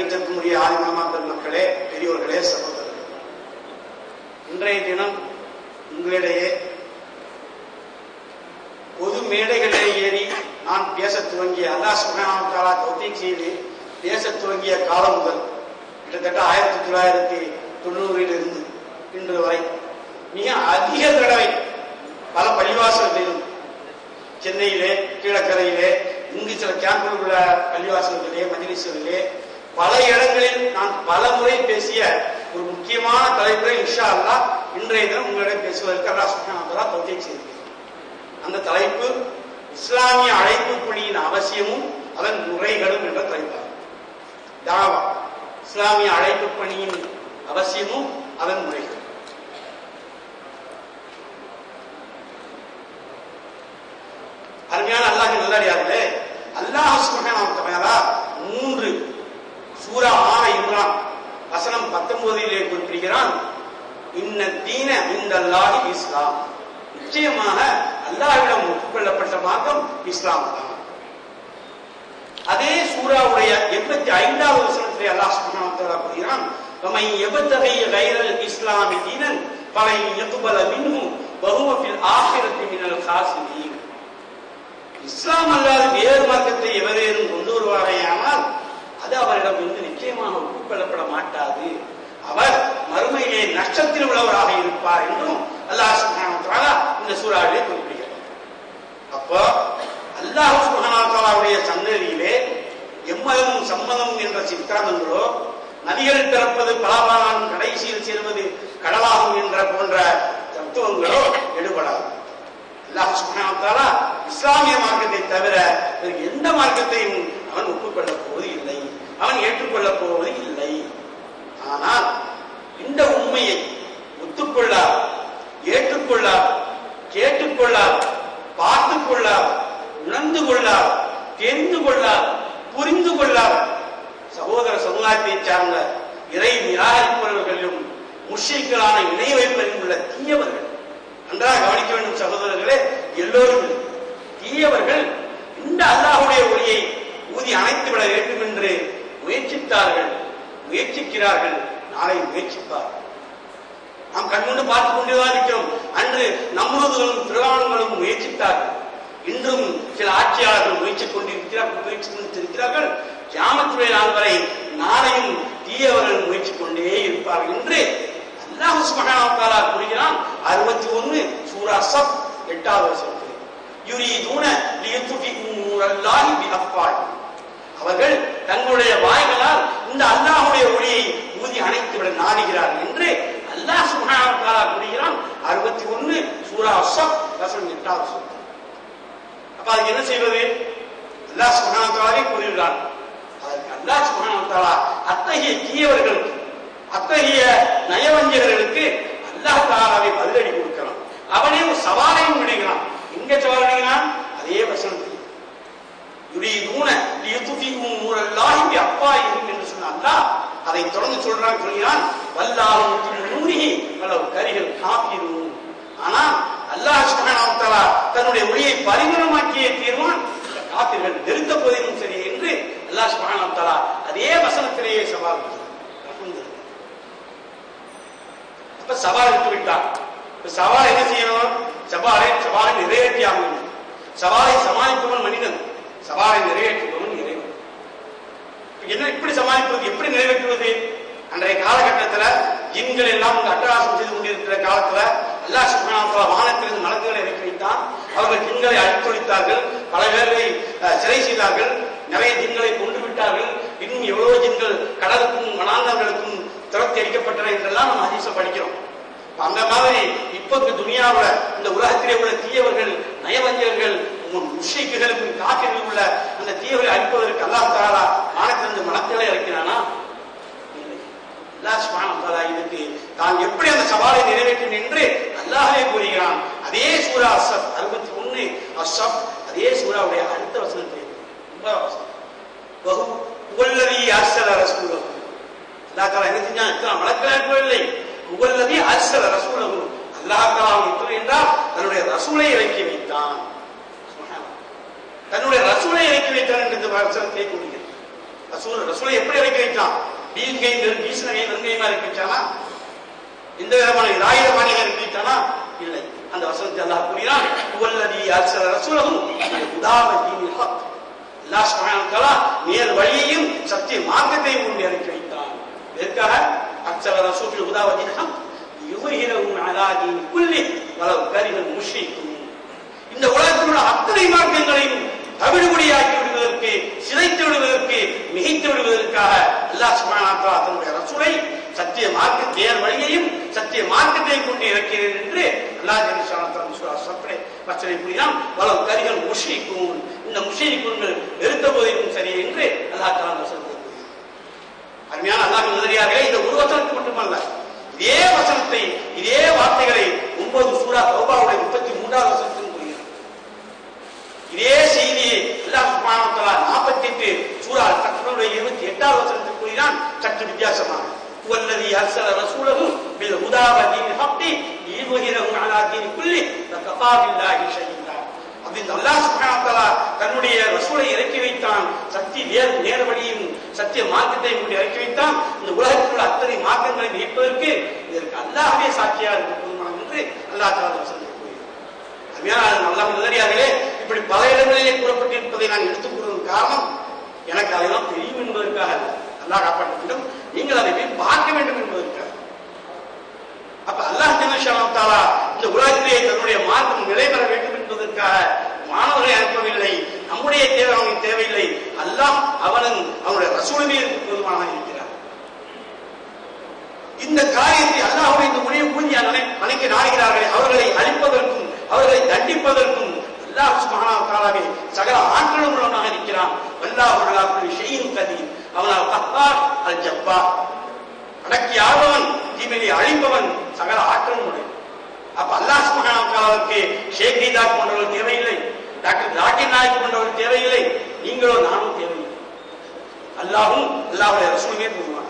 கணித்தற்குரிய ஆதிமலமாக்கல் மக்களே பெரியோர்களே சகோதரர்களே இன்றைய தினம் உங்களிடையே பொது மேடைகளிலே ஏறி நான் பேசத் துவங்கிய அல்லாஹ் சுப்ஹானஹு தஆலா தௌஃபீக் செய்து பேசத் துவங்கிய காலம் முதல் கிட்டத்தட்ட ஆயிரத்தி தொள்ளாயிரத்தி தொண்ணூறில் இருந்து இன்று வரை மிக அதிக தடவை பல பள்ளிவாசல்களிலும் சென்னையிலே கீழக்கரையிலே இங்கு சில கேம்பில் உள்ள பள்ளிவாசல்களிலே மஜ்லிஸ்களிலே பல இடங்களில் நான் பல முறை பேசிய ஒரு முக்கியமான தலைப்புரை இன்ஷா அல்லாஹ் இன்றைய தினம் உங்களிடம் பேசுவதற்கு அல்லாஹ் சுப்ஹானஹு வ தஆலா தௌஃபீக் செய்திருக்கிறார் அந்த தலைப்பு இஸ்லாமிய அழைப்பு பணியின் அவசியமும் அதன் முறைகளும் என்ற தலைப்பாகும் தாவா இஸ்லாமிய அழைப்பு பணியின் அவசியமும் அதன் முறைகள் அருமையான அல்லாஹ் நல்லடியார்களே அல்லாஹ் சுப்ஹானஹு வ தஆலா மூன்று சூரா ஆல இம்ரான் வசனம் 19 குறிப்பிடுகிறான் இன்ன தீன இந்தல்லாஹி இஸ்லாம் நிச்சயமாக அல்லாஹ்விடம் ஒப்புக்கொள்ளப்பட்ட மார்க்கம் இஸ்லாம் தான் அதே சூராவுடைய எண்பத்தி ஐந்தாவது வசனத்திலே அல்லாஹ் சுப்ஹானஹு வ தஆலா கூறுகிறான் ومن يبتغي غير الاسلام دينا فلن يقبل منه وهو في الاخره من الخاسرين இஸ்லாம் அல்லாத வேறு மார்க்கத்தை எவரேனும் கொண்டு வருவாரேயானால் அது அவரிடம் இருந்து நிச்சயமாக ஒப்புக்கொள்ளப்பட மாட்டாது அவர் மறுமையிலே நஷ்டத்தில் உள்ளவராக இருப்பார் என்றும் அல்லாஹ் சுப்ஹானஹு வ தஆலா இந்த சூறாவிலே குறிப்பிடுகிறார் அப்போ அல்லாஹ் சுப்ஹானஹு வ தஆலாவுடைய சன்னதியிலே எம்மதமும் சம்மதமும் என்ற சித்தாந்தங்களோ நதிகள் பிறப்பது பலாபாலான் கடைசியில் சேர்வது கடலாகும் என்ற போன்ற தத்துவங்களோ எடுபடாது அல்லாஹ் சுப்ஹானஹு வ தஆலா இஸ்லாமிய மார்க்கத்தை தவிர வேறு எந்த மார்க்கத்தையும் அவன் ஒப்புக்கொள்ளப் போவது இல்லை அவன் ஏற்றுக்கொள்ளப் போவது இல்லை ஆனால் இந்த உண்மையை ஒத்துக்கொள்ளார் ஏற்றுக்கொள்ளார் கேட்டுக்கொள்ளார் பார்த்து கொள்ளார் உணர்ந்து கொள்ளார் தெரிந்து கொள்ளார் புரிந்து கொள்ளார் சகோதர சமுதாயத்தை சார்ந்த இறை நிராகரிப்பவர்களும் முஷிக்களான இணை வைப்பதில் உள்ள தீயவர்கள் நன்றாக கவனிக்க வேண்டும் சகோதரர்களே எல்லோரும் தீயவர்கள் இந்த அல்லாஹுடைய ஒளியை ஊதி அணைத்து விட வேண்டும் என்று முயற்சித்தார்கள் முயற்சிக்கிறார்கள் நாளை முயற்சிப்பார்கள் நாம் கண்முண்டு பார்த்துக் கொண்டுதான் இருக்கிறோம் அன்று நம்முதுகளும் திருவானங்களும் முயற்சித்தார்கள் இன்றும் சில ஆட்சியாளர்கள் முயற்சி கொண்டிருக்கிறார்கள் முயற்சி கொண்டிருக்கிறார்கள் கியாமத்துடைய நாள் வரை நாளையும் தீயவர்கள் முயற்சி கொண்டே இருப்பார்கள் என்று அல்லாஹ் சுப்ஹானஹு வ தஆலா கூறுகிறான் 61 சூரா சப் எட்டாவது வசனத்தில் யுரீதுன லியுத்ஃபிஉ நூரல்லாஹி பிஅஃபால் அவர்கள் தங்களுடைய வாய்களால் இந்த அல்லாஹ்வுடைய ஒளியை ஊதி அணைத்து விட நாடுகிறார்கள் என்று அல்லாஹ் சுப்ஹானஹு வ தஆலா கூறுகிறான் 61 சூரா சப் வசனம் எட்டாவது வசனம் அப்ப அதுக்கு என்ன செய்வது அல்லாஹ் சுப்ஹானஹு வ தஆலாவே கூறுகிறான் அதற்கு அல்லாஹ் சுப்ஹானஹு வ தஆலா அத்தகைய தீயவர்களுக்கு அத்தகைய நயவஞ்சகர்களுக்கு அல்லாஹ் தாலாவை பதிலடி கொடுக்கிறான் அவனே ஒரு சவாலையும் விடுகிறான் எங்க சவால் விடுகிறான் அதே வசனத்தில் யுரீதூன லியுத்ஃபிஉ நூரல்லாஹி பிஅஃவாஹிஹிம் என்று சொன்ன அல்லாஹ் அதை தொடர்ந்து சொல்றான் சொல்கிறான் வல்லாஹு முத்திமு நூரிஹி வலவ் கரிஹல் காஃபிரூன் ஆனா அல்லாஹ் சுப்ஹானஹு வ தஆலா தன்னுடைய ஒளியை பரிமளமாக்கிய தீர்வான் காபிர்கள் வெறுத்த போதிலும் சரி என்று அல்லாஹ் சுப்ஹானஹு வ தஆலா அதே வசனத்திலேயே சவால் விடுகிறான் அல்ஹம்துலில்லாஹ் அப்ப சவால் விட்டு விட்டார் இப்ப சவால் என்ன செய்யணும் சவாலை சவாலை நிறைவேற்றி ஆக வேண்டும் சவாலை சமாளிப்பவன் மனிதன் சவாலை நிறைவேற்றுபவன் இறைவன் இப்ப என்ன இப்படி சமாளிப்பது எப்படி நிறைவேற்றுவது அன்றைய காலகட்டத்துல ஜின்கள் எல்லாம் இந்த அட்டகாசம் செய்து கொண்டிருக்கிற காலத்துல அல்லாஹ் சுப்ஹானஹு வ தஆலா வானத்திலிருந்து மலக்குகளை இறக்கி வைத்தான் அவர்கள் ஜின்களை அழித்தொழித்தார்கள் பல பேர்களை அஹ், சிறை செய்தார்கள் நிறைய ஜின்களை கொண்டு விட்டார்கள் இன்னும் எவ்வளவு ஜின்கள் கடலுக்கும் வனாந்தர்களுக்கும் துரத்தி அடிக்கப்பட்டன என்றெல்லாம் நம்ம ஹதீஸ படிக்கிறோம் அந்த மாதிரி இப்ப இந்த துனியாவுல இந்த உலகத்திலே உள்ள தீயவர்கள் நயவஞ்சகர்கள் முஷிக்குகளுக்கு காற்றில் உள்ள அந்த தீயவரை அழிப்பதற்கு அல்லாஹ் தாலா வானத்திலிருந்து மனத்திலே இறக்கிறானா இல்லை. அல்லாஹ் சுப்ஹானஹு வ தஆலா இதுக்கு தான் எப்படி அந்த சவாலை நிறைவேற்றும் என்று அல்லாஹ்வே கூறுகிறான் அதே சூரா அஸ்ஸப் 61 அஸ்ஸப் அதே சூராவுடைய அடுத்த வசனத்தில் ஒன்பதாம் வசனம் வஹு உவல்லதி அர்ஸல ரசூலஹு அல்லாஹ் தஆலா என்ன செஞ்சான் இத்தனை மலக்களை அனுப்பவில்லை உவல்லதி அர்ஸல ரசூலஹு அல்லாஹ் தஆலா எப்படி என்றால் தன்னுடைய ரசூலை இறக்கி வைத்தான் சுப்ஹானல்லாஹ். தன்னுடைய ரசூலை இறக்கி வைத்தான் என்று இந்த வசனத்தை கூறுகிறது ரசூல் ரசூலை எப்படி இறக்கி வைத்தான் பீங்கை பீசனகை வெங்கையுமா இறக்கி வச்சானா எந்த விதமான இராயுதமான இறக்கி வைத்தானா இல்லை அந்த வசனத்தை அல்லாஹ் கூறினான் உவல்லதி அர்சல ரசூலஹும் உதாவ தீனில் ஹக் அல்லாஹ் சுப்ஹானஹு வ தஆலா நேர் வழியையும் சத்திய மார்க்கத்தையும் கொண்டு இறக்கி வைத்தான் எதற்காக அர்சல ரசூல் உதாவ தீனில் ஹக் யுவஹிரஹும் அலா தீனி குல்லி வலவ் கரிஹல் முஷ்ரிகூன் இந்த உலகத்தில் உள்ள அத்தனை மார்க்கங்களையும் தவிடுபடியாக்கி விடுவதற்கு சிதைத்து விடுவதற்கு மிகைத்து விடுவதற்காக அல்லாஹ் சுப்ஹானஹு வ தஆலா தன்னுடைய ரசூலை சத்திய மார்க்க தேர் வழியையும் சத்திய மார்க்கத்தையும் கொண்டு இறக்கிறேன் என்று அல்லாஹ் ஜெயசானத்தன் சப்படை வச்சனை புரியாம் வளம் கரிகள் முஷிக்கும் இந்த முஷிக்குங்கள் வெறுத்த போதிலும் சரி என்று அல்லாஹ் தாலா சொல்லுவது அருமையான அல்லாஹ் உதவியார்களே இந்த ஒரு வசனத்துக்கு மட்டுமல்ல இதே வசனத்தை இதே வார்த்தைகளை ஒன்பது சூரா தௌபாவுடைய முப்பத்தி மூன்றாவது வசனத்திலும் கூறுகிறார் இதே செய்தியை அல்லாஹ் சுப்ஹானஹு வ தஆலா 48 சூரா தக்வீருடைய 28வது வசனத்தில் கூறினான் சற்று வித்தியாசமாக والذي ارسل رسوله بالهدى ودين الحق ليظهره على دين كله وكفى بالله شهيدا அப்படின்னு அல்லாஹ் சுப்ஹானஹு வ தஆலா தன்னுடைய ரசூலை இறக்கி வைத்தான் சக்தி நேர் நேர் வழியும் சத்திய மார்க்கத்தையும் கொண்டு இறக்கி வைத்தான் இந்த உலகத்தில் உள்ள அத்தனை மார்க்கங்களை நீப்பதற்கு இதற்கு அல்லாஹ்வே சாட்சியா இருக்க போதுமானது என்று அல்லாஹ் தஆலா சொல்லி அருமையான அல்லாஹ் உதவியார்களே இப்படி பல இடங்களிலே கூறப்பட்டிருப்பதை நான் எடுத்துக் கூறுவதன் காரணம் எனக்கு அதெல்லாம் தெரியும் என்பதற்காக அல்ல. அல்லாஹ் காப்பாற்ற வேண்டும் நீங்கள் அதை போய் பார்க்க வேண்டும் என்பதற்காக அப்ப அல்லாஹ் ஜனஷாலம் தாலா இந்த உலகத்திலே தன்னுடைய மார்க்கம் நிலைபெற வேண்டும் என்பதற்காக மாணவர்களை அனுப்பவில்லை நம்முடைய தேவை அவனுக்கு தேவையில்லை அல்லாஹ் அவனும் அவனுடைய ரசூலுமே போதுமானதாக இருக்கிறார் இந்த காரியத்தை அல்லாஹ்வுடைய இந்த முடிவு பூஞ்சி அணைக்க நாடுகிறார்களே அவர்களை அழிப்பதற்கும் அவர்களை தண்டிப்பதற்கும் அல்லாஹ் சுப்ஹானஹு வ தஆலாவே சகல ஆற்றலும் உள்ளவனாக இருக்கிறான் வல்லாஹு அலா குல்லி ஷைஇன் கதீர் அவனால் கஹ்ஹார் அல் ஜப்பார் அடக்கி ஆள்பவன் தீமையை அழிப்பவன் சகல ஆற்றலும் உடையவன் அப்ப அல்லாஹ் சுப்ஹானஹு வ தஆலாவுக்கு ஷேக் நீதாக் போன்றவர்கள் தேவையில்லை டாக்டர் ஜாக்கிர் நாயக் போன்றவர்கள் தேவையில்லை நீங்களோ நானும் தேவையில்லை அல்லாஹும் அல்லாஹ்வுடைய ரசூலுமே போதுமான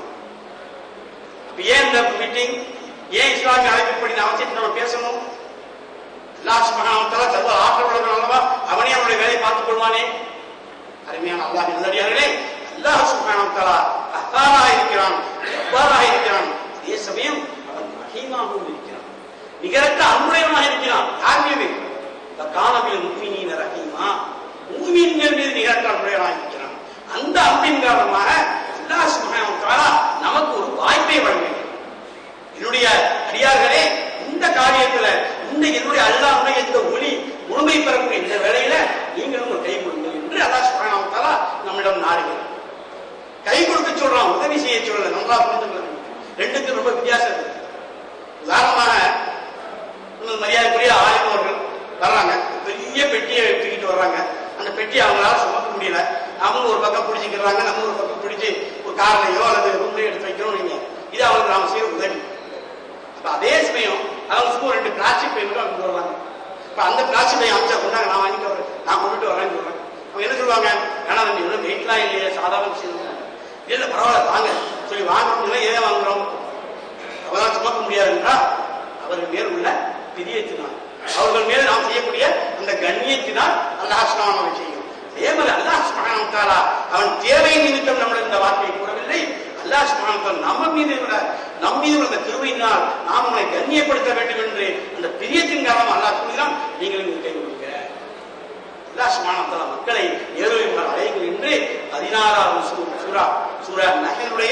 அப்ப ஏன் இந்த மீட்டிங் ஏன் இஸ்லாமிய அழைப்புப்படி அவசியத்தை நம்ம பேசணும் அல்லாஹ் சுப்ஹானஹு வ தஆலா சர்வ ஆற்றல் உள்ளவன் அல்லவா அவனே அவனுடைய வேலையை பார்த்துக் கொள்வானே அருமையான அல்லாஹ் நல்லடியார்களே அல்லாஹ் சுப்ஹானஹு வ தஆலா அஹ்தாராக இருக்கிறான் ஜப்பாராக இருக்கிறான் அதே சமயம் அவன் ரஹீமாகவும் இருக்கிறான் நிகரற்ற அன்புடையவனாக இருக்கிறான் யார் மீது காணவில் முக்மினீன ரஹீமா மூமின்கள் மீது நிகரற்ற அன்புடையவனாக இருக்கிறான் அந்த அன்பின் காரணமாக அல்லாஹ் சுப்ஹானஹு வ தஆலா நமக்கு ஒரு வாய்ப்பை வழங்குகிறான் என்னுடைய அடியார்களே இந்த காரியத்துல இந்த என்னுடைய அல்லாவுடைய இந்த ஒளி முழுமை பெறக்கூடிய இந்த வேளையில நீங்களும் ஒரு கை கொடுங்கள் என்று அல்லாஹ் சுப்ஹானஹு வ தஆலா நம்மிடம் நாடுகிறார் கை கொடுக்க சொல்றான் உதவி செய்ய சொல்லல நல்லா புரிந்து கொள்ள வேண்டும் ரெண்டுக்கும் ரொம்ப வித்தியாசம் இருக்கு உதாரணமாக இன்னும் மரியாதைக்குரிய ஆலிம் அவர்கள் வர்றாங்க பெரிய பெட்டியை தூக்கிட்டு வர்றாங்க அந்த பெட்டியை அவங்களால சுமக்க முடியல அவங்க ஒரு பக்கம் பிடிச்சிக்கிறாங்க நம்ம ஒரு பக்கம் பிடிச்சி ஒரு கார்லையோ அல்லது ரூம்லையோ எடுத்து வைக்கிறோம் நீங்க இது அவங்களுக்கு நாம செய்யற உதவி அப்ப அதே சமயம் அவங்க சும்மா ரெண்டு பிளாஸ்டிக் பை மட்டும் அவங்க வருவாங்க இப்ப அந்த பிளாஸ்டிக் பை அமைச்சா கொண்டாங்க நான் வாங்கிட்டு வரேன் நான் கொண்டுட்டு வரேன்னு சொல்றேன் அவங்க என்ன சொல்லுவாங்க ஏன்னா நம்ம இவ்வளவு வெயிட்லாம் இல்லையே சாதாரண விஷயம் தான். இல்ல பரவாயில்ல வாங்க சொல்லி வாங்கணும்னா ஏன் வாங்குறோம் அவரால் சுமக்க முடியாதுன்றா அவர்கள் மேல் உள்ள பிரியத்தினால் அவர்கள் மேல் நாம் செய்யக்கூடிய அந்த கண்ணியத்தினால் அல்லாஹ் சுப்ஹானஹு செய்யும் அதே மாதிரி அல்லாஹ் சுப்ஹானஹு வ தஆலா அவன் தேவை நிமித்தம் நம்மளுக்கு இந்த வார்த்தையை கூறவில்லை அல்லாஹ் சுப்ஹானஹு வ தஆலா நம்ம மீது உள்ள நம் மீது உள்ள திருவையினால் நாம் அவனை கண்ணியப்படுத்த வேண்டும் என்று அந்த பிரியத்தின் காரணம் அல்லாஹ் கூறுகிறான் நீங்களும் இது கை கொடுங்க அல்லாஹ் சுப்ஹானஹு வ தஆலா மக்களை நேருவில் அழைகள் என்று பதினாறாவது சூ- சூரா சூரா நகருடைய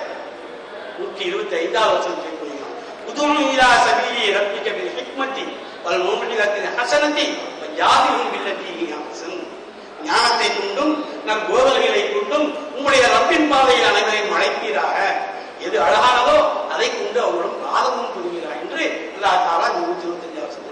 நூற்றி இருபத்தி ஐந்தாவது வசனத்தை கூறுகிறான் உதும் இலா சபீலி ரப்பிக்க பில் ஹிக்மத்தி வல் முமினத்தின் ஹசனத்தி யாதிலும் பில்லத்தி ஹசன் ஞானத்தை கொண்டும் நம் போதனைகளை கொண்டும் உம்முடைய ரப்பின் பாதையில் அனைவரையும் அழைப்பீராக எது அழகானதோ அதை கொண்டு அவர்களும் பாதமும் புரிகிறார் என்று அல்லாஹ் தாலா நூற்றி இருபத்தஞ்சு வசனத்தை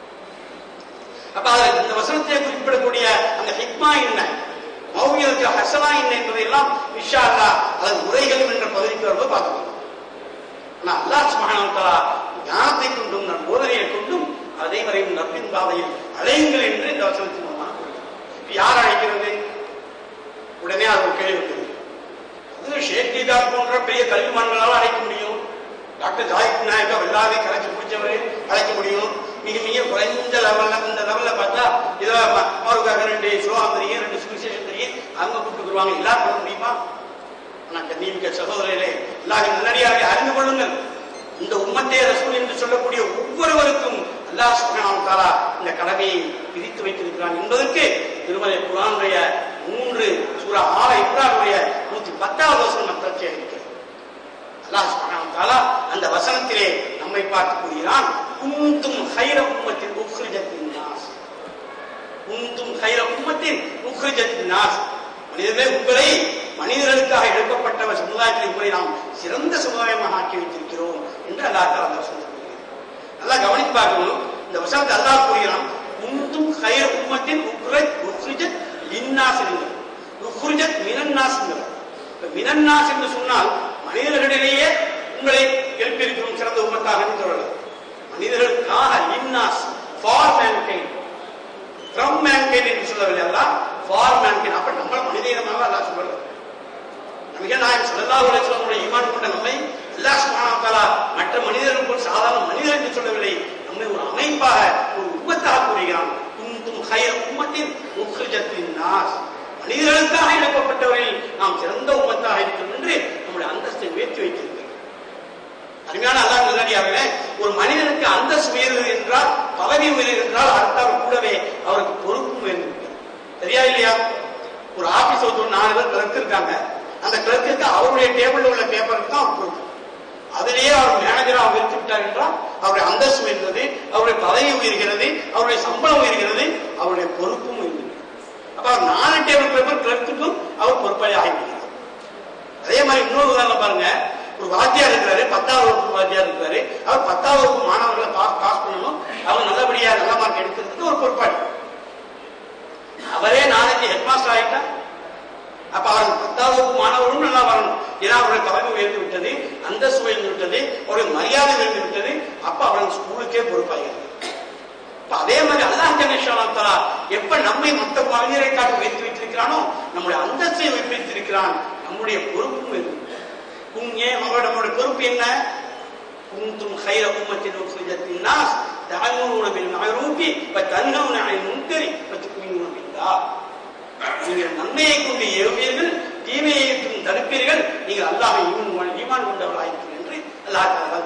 அப்ப அதுல இந்த வசனத்திலே குறிப்பிடக்கூடிய அந்த ஹிக்மா என்ன மௌவியத்துக்கு ஹசனா என்ன என்பதையெல்லாம் இன்ஷா அல்லாஹ் அதன் உரைகளும் என்ற பகுதிக்கு வரும்போது பார்த்துக்கணும் ஆனா அல்லாஹ் சுப்ஹானஹு வ தஆலா ஞானத்தை கொண்டும் நம் போதனையை கொண்டும் அதே வரையும் நப்பின் பாதையில் அழையுங்கள் என்று இந்த வசனத்தின் மூலமாக கூறுகிறார். இப்ப யார் அழைக்கிறது உடனே அது ஒரு கேள்வி வருது அது ஷேக் தீதார் போன்ற பெரிய கல்விமான்களால் அழைக்க முடியும் டாக்டர் ஜாயித் நாயக்கா எல்லாமே கரைச்சி பிடிச்சவர் அழைக்க முடியும் மிக மிக குறைஞ்ச லெவல்ல இந்த லெவல்ல பார்த்தா இதோ அவருக்காக ரெண்டு ஸ்லோகம் தெரியும் ரெண்டு சுவிசேஷம் தெரியும் அவங்க கூப்பிட்டு வருவாங்க எல்லாரும் பண்ண முடியுமா ஆனால் கண்ணியமிக்க சகோதரர்களே அல்லாஹின் நல்லடியார்களை அறிந்து கொள்ளுங்கள் இந்த உம்மத்தே ரசூல் என்று சொல்லக்கூடிய ஒவ்வொருவருக்கும் அல்லாஹ் சுப்ஹானஹு வ தஆலா இந்த கடமையை விதித்து வைத்திருக்கிறான் என்பதற்கு திருமலை குர்ஆனுடைய மூன்று சூரா ஆல இப்ரானுடைய நூத்தி பத்தாவது வசனம் அத்தர்ச்சியாக இருக்கிறது அல்லாஹ் சுப்ஹானஹு வ தஆலா அந்த வசனத்திலே நம்மை பார்த்து கூறுகிறான் குந்தும் ஹைர உம்மத்தின் உக்ரிஜத்தின் நாஸ் குந்தும் ஹைர உம்மத்தின் உக்ரிஜத்தின் நாஸ் மனிதர்களே உங்களை மனிதர்களுக்காக எழுப்பப்பட்ட சமுதாயத்தில் உங்களை நாம் சிறந்த சமுதாயமாக ஆக்கி வைத்திருக்கிறோம் என்று அல்லாஹ் தஆலா அந்த வசனத்தில் கூறுகிறார் நல்லா கவனித்து பார்க்கணும் இந்த வசனத்தை அல்லாஹ் கூறுகிறான் குந்தும் ஹைர உம்மத்தின் உக்ரஜ் உக்ரிஜத் லின்னாஸ் என்கிறார் உக்ரிஜத் மினன்னாஸ் என்கிறார் இப்ப மினன்னாஸ் என்று சொன்னால் மனிதர்களிடையே உங்களை எழுப்பியிருக்கிறோம் சிறந்த உம்மத்தாக என்று சொல்லலாம் மனிதர்களுக்காக லின்னாஸ் ஃபார் மேன்கைண்ட் ஃப்ரம் மேன்கைண்ட் என்று சொல்லவில்லை அல்ல ஃபார் மேன்கைண்ட் அப்ப நம்ம மனித இனமாக அல்லா சொல்லல நபிகள் நாயகம் ஸல்லல்லாஹு அலைஹி வஸல்லம் ஈமான் கொண்ட நம்மை அல்லாஹ் சுப்ஹானஹு வ தஆலா மற்ற மனிதர்கள் போல் சாதாரண மனிதர் என்று சொல்லவில்லை நம்மை ஒரு அமைப்பாக ஒரு உம்மத்தாக கூறுகிறான் குந்தும் ஹைர உம்மத்தின் உக்ரிஜத்தின் நாஸ் மனிதர்களுக்காக எழுப்பப்பட்டவரில் நாம் சிறந்த உம்மத்தாக இருக்கிறோம் என்று நம்முடைய அந்தஸ்தை உயர்த்தி வைத்திருக்கிறோம் அருமையான அல்லாஹ் நல்லடியார்களே ஒரு மனிதனுக்கு அந்தஸ்து உயர்வு என்றால் பதவி உயர்வு என்றால் அடுத்தால் கூடவே அவருக்கு பொறுப்பும் உயர்ந்து சரியா இல்லையா ஒரு ஆபீஸ் ஒரு நாலு பேர் கிளர்க் இருக்காங்க அந்த கிளர்க்கு அவருடைய டேபிள்ல உள்ள பேப்பருக்கு தான் அவர் பொறுப்பு அதிலேயே அவர் மேனேஜராக உயர்த்தி விட்டார் என்றால் அவருடைய அந்தஸ்து உயர்ந்தது அவருடைய பதவி உயர்கிறது அவருடைய சம்பளம் உயர்கிறது அவருடைய பொறுப்பும் உயர்கிறது அப்ப அவர் நாலு டேபிள் பேப்பர் கிளர்க்குக்கும் அவர் பொறுப்பாளி ஆகிவிடுகிறார் அதே மாதிரி இன்னொரு உதாரணம் பாருங்க ஒரு வாத்தியார் இருக்கிறாரு பத்தாவது வகுப்பு வாத்தியார் இருக்கிறாரு அவர் பத்தாவது வகுப்பு மாணவர்களை பாஸ் பாஸ் பண்ணணும் அவர் நல்லபடியா நல்ல மார்க் எடுக்கிறதுக்கு ஒரு பொறுப்பாளி அவரே நாளைக்கு ஹெட் மாஸ்டர் ஆயிட்டா அப்ப அவர் பத்தாவது வகுப்பு மாணவரும் நல்லா வரணும் ஏன்னா அவருடைய பதவி உயர்ந்து விட்டது அந்தஸ்து உயர்ந்து விட்டது அவருடைய மரியாதை உயர்ந்து விட்டது அப்ப அவர் ஸ்கூலுக்கே பொறுப்பாகிறது இப்ப அதே மாதிரி அல்லாஹ் ஜனேஸ்வரா எப்ப நம்மை மற்ற மனிதரை காட்டி உயர்த்தி வைத்திருக்கிறானோ நம்முடைய அந்தஸ்தை வைத்திருக்கிறான் நம்முடைய பொறுப்பும் இருக்கு குங்கே அவரோட நம்முடைய பொறுப்பு என்ன குந்தும் خير أمة أخرجت للناس تأمرون بالمعروف وتنهون عن المنكر وتؤمنون بالله நீங்கள் நன்மையை கொண்டு ஏவுவீர்கள் தீமையை விட்டும் தடுப்பீர்கள் நீங்கள் அல்லாஹை ஈமான் ஈமான் கொண்டவர்களாயிருக்கும் என்று அல்லாஹ் தஆலா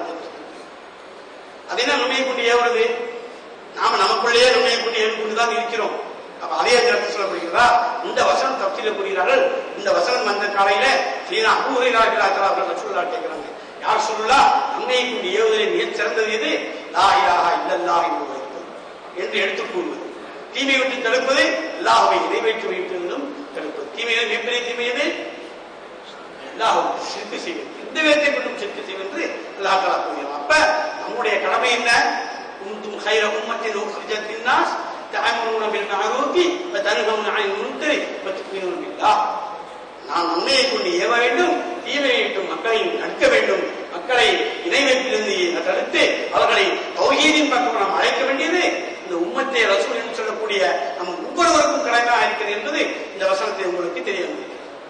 அது என்ன நன்மையை கொண்டு ஏவுறது நாம நமக்குள்ளேயே நன்மையை கொண்டு ஏவி கொண்டுதான் இருக்கிறோம் அப்ப அதே நேரத்தில் சொல்லப்படுகிறதா இந்த வசனம் தப்சீல கூறுகிறார்கள் இந்த வசனம் வந்த காலையில சீனா அபூரைகிறார்கள் அவர்கள் சொல்லா கேட்கிறாங்க யார் சொல்லலா நன்மையை கொண்டு ஏவுவதில் மிகச் சிறந்தது எது லா இலாஹா இல்லல்லா என்று வைப்பது என்று எடுத்துக் கூறுவது தீமை விட்டு தடுப்பது அல்லாஹுவை நிறைவேற்றி வைப்பதிலும் தடுப்பது தீமையை மிகப்பெரிய தீமை எது அல்லாஹுவை சிறுக்கு செய்வது எந்த விதத்தை கொண்டும் சிறுக்கு செய்வது என்று அல்லாஹ் தஆலா கூறுகிறார் அப்ப நம்முடைய கடமை என்ன குந்தும் خير أمة أخرجت للناس تأمرون بالمعروف وتنهون عن المنكر وتؤمنون بالله நாம் நன்மையை கொண்டு ஏவ வேண்டும் தீமையை விட்டு மக்களை நடுக்க வேண்டும் மக்களை இணைவைப்பிலிருந்து தடுத்து அவர்களை தௌஹீதின் பக்கம் நாம் அழைக்க வேண்டியது இந்த உம்மத்தை ரசூல் என்று சொல்லக்கூடிய நம்ம ஒவ்வொருவருக்கும் கடமையாக இருக்கிறது என்பது இந்த வசனத்தை உங்களுக்கு தெரிய வந்தது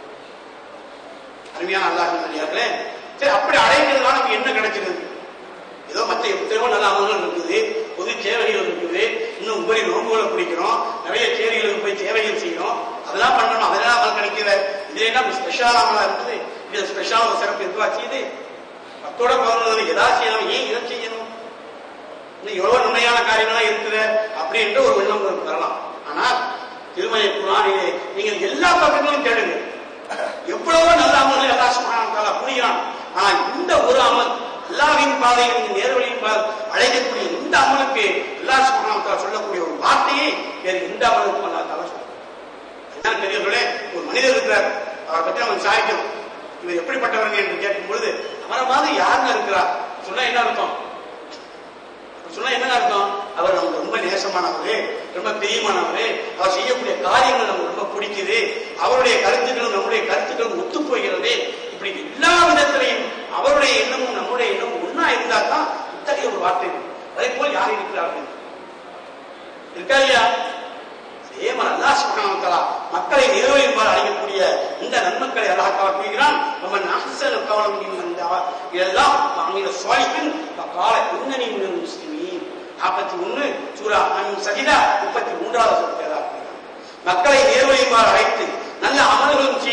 அருமையான அல்லாஹ் நல்லடியார்களே சரி அப்படி அழைக்கிறதுனால நமக்கு என்ன கிடைக்கிறது ஏதோ மற்ற எத்தனையோ நல்ல அமல்கள் இருக்குது பொது சேவைகள் இருக்குது இன்னும் உபரி நோன்புகளை பிடிக்கிறோம் நிறைய சேவைகளுக்கு போய் சேவைகள் செய்யறோம் அதெல்லாம் பண்றோம் அதெல்லாம் அமல் கிடைக்கல இது என்ன ஸ்பெஷல் அமலா இருக்குது இது ஸ்பெஷல் ஒரு சிறப்பு எதுவா செய்யுது பத்தோட பதினொன்று எதாவது செய்யணும் ஏன் இதை செய்யணும் இன்னும் எவ்வளவு நன்மையான காரியங்கள்லாம் இருக்குது அப்படின்ற ஒரு எண்ணம் உங்களுக்கு வரலாம் ஆனால் திருமலை குரானிலே நீங்கள் எல்லா பக்கங்களும் தேடுங்க எவ்வளவோ நல்ல அமல்கள் எல்லா சுமாரான புரியான் ஆனால் இந்த ஒரு அமல் அல்லாவின் பாதையில் இந்த நேர்வழியின் பால் அழைக்கக்கூடிய இந்த அமலுக்கு அல்லா சுப்ஹானஹு சொல்லக்கூடிய ஒரு வார்த்தையை வேறு எந்த அமலுக்கும் அல்லா தலா சொல்ல பெரியவர்களே ஒரு மனிதர் இருக்கிறார் அவரை பற்றி அவன் சாய்க்கும் இவர் எப்படிப்பட்டவர்கள் என்று கேட்கும் பொழுது அவரை மாதிரி யாருன்னு இருக்கிறார் சொன்னா என்ன அர்த்தம் சொன்னா என்ன அர்த்தம் அவர் நமக்கு ரொம்ப நேசமானவர் ரொம்ப பிரியமானவர் அவர் செய்யக்கூடிய காரியங்கள் நமக்கு ரொம்ப பிடிக்குது அவருடைய கருத்துக்களும் நம்முடைய கருத்துக்களும் ஒத்து போகிறது இப்படி எல்லா விதத்திலையும் அவருடைய எண்ணமும் நம்முடைய எண்ணமும் ஒன்னா இருந்தா தான் இத்தகைய ஒரு வார்த்தை அதே போல் யார் இருக்கிறார்கள் இருக்கா இல்லையா அதே மாதிரி அல்லா சுகானத்தலா மக்களை நிறைவேறுமாறு அடையக்கூடிய இந்த நன்மக்களை அல்லாஹ் தலா கூறுகிறான் நம்ம நாசன கவலம் இந்த இதெல்லாம் அமீர சுவாலிப்பின் கால குன்னணி முன்னணி முஸ்லிமீன் நாற்பத்தி ஒண்ணு சூரா சஜிதா முப்பத்தி மூன்றாவது சொல்கிறார் மக்களை நேர்வழியுமாறு அழைத்து நல்ல அமல்களும் செய்து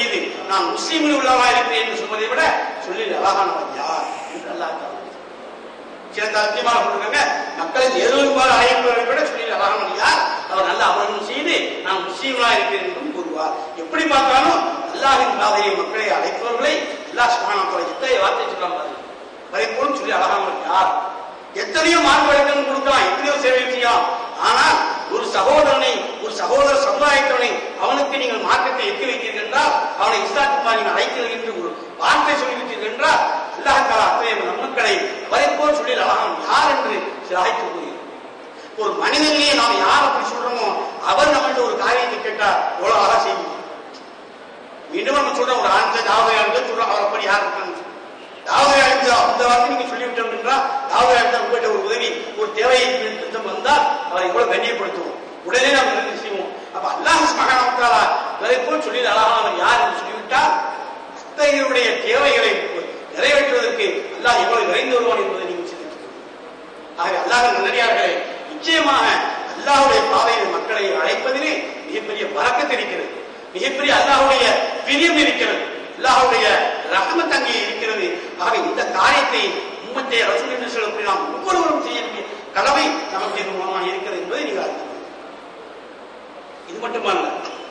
நான் முஸ்லீமில் உள்ளவராக இருக்கிறேன் என்று சொல்வதை விட சொல்லில் அழகானவர் யார் என்று அல்லாஹ் தஆலா சில தத்தியமாக சொல்றாங்க மக்களை ஏதோருமாறு அழைப்பவரை விட சொல்லி அழகானவர் யார் அவர் நல்ல அமர்வு செய்து நான் முஸ்லீம்களா இருக்கிறேன் என்றும் கூறுவார் எப்படி பார்த்தாலும் அல்லாஹின் பாதையை மக்களை அழைப்பவர்களை அல்லாஹ் சுப்ஹானஹு வ தஆலா எத்தனை வார்த்தை சொல்றாங்க பாருங்க அதை போலும் சொல்லி அழகானவர் யார் எத்தனையோ மார்க்க விளக்கம் கொடுக்கலாம் எத்தனையோ சேவை செய்யலாம் ஆனால் ஒரு சகோதரனை ஒரு சகோதர சமுதாயத்தவனை அவனுக்கு நீங்கள் மார்க்கத்தை எத்தி வைத்தீர்கள் என்றால் அவனை இஸ்லாத்துக்கு நீங்கள் அழைத்தீர்கள் என்று ஒரு வார்த்தை சொல்லிவிட்டீர்கள் என்றால் அல்லாஹ் தாலா அத்தனை நன்மக்களை அவரை போல் சொல்லி அழகான் யார் என்று சில அழைத்து கூறுகிறார் ஒரு மனிதனையே நாம் யார் அப்படி சொல்றோமோ அவர் நம்மள்ட்ட ஒரு காரியத்தை கேட்டா எவ்வளவு அழகா செய்வோம் மீண்டும் நம்ம சொல்றோம் ஒரு ஆண்ட தாவதையாளர்கள் சொல்றோம் அவர் அப்படி யார் இருக்காங்க தாவதையாளர் அந்த வார்த்தை நீங்க சொல்லிவிட்டோம் என்றால் தாவதையாளர் உங்கள்கிட்ட ஒரு உதவி ஒரு தேவையை நிமித்தம் வந்தால் அவரை எவ்வளவு கண்ணியப்படுத்துவோம் உடனே நாம் நிறுத்தி செய்வோம் அப்ப அல்லாஹ் மகானால இவரை போல் சொல்லி அழகானவர் யார் என்று சொல்லிவிட்டால் அத்தகையருடைய தேவைகளை நிறைவேற்றுவதற்கு அல்லாஹ் எவ்வளவு விரைந்து வருவான் என்பதை நீங்கள் சிந்தித்து ஆகவே அல்லாஹ் நல்லடியார்களே நிச்சயமாக அல்லாஹ்வுடைய பாதையில் மக்களை அழைப்பதிலே மிகப்பெரிய வரக்கத்து இருக்கிறது மிகப்பெரிய அல்லாஹ்வுடைய பிரியம் இருக்கிறது அல்லாஹ்வுடைய ரஹமத் அங்கே இருக்கிறது ஆகவே இந்த காரியத்தை உம்மத்தை ரசூல் என்று சொல்லக்கூடிய நாம் ஒவ்வொருவரும் செய்ய வேண்டிய கடமை நமக்கு இது மூலமாக இருக்கிறது என்பதை நீங்கள் அறிந்து கொள்ளுங்கள். இது மட்டுமல்ல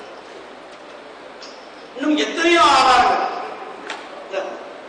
இன்னும் எத்தனையோ ஆதாரங்கள் இல்ல,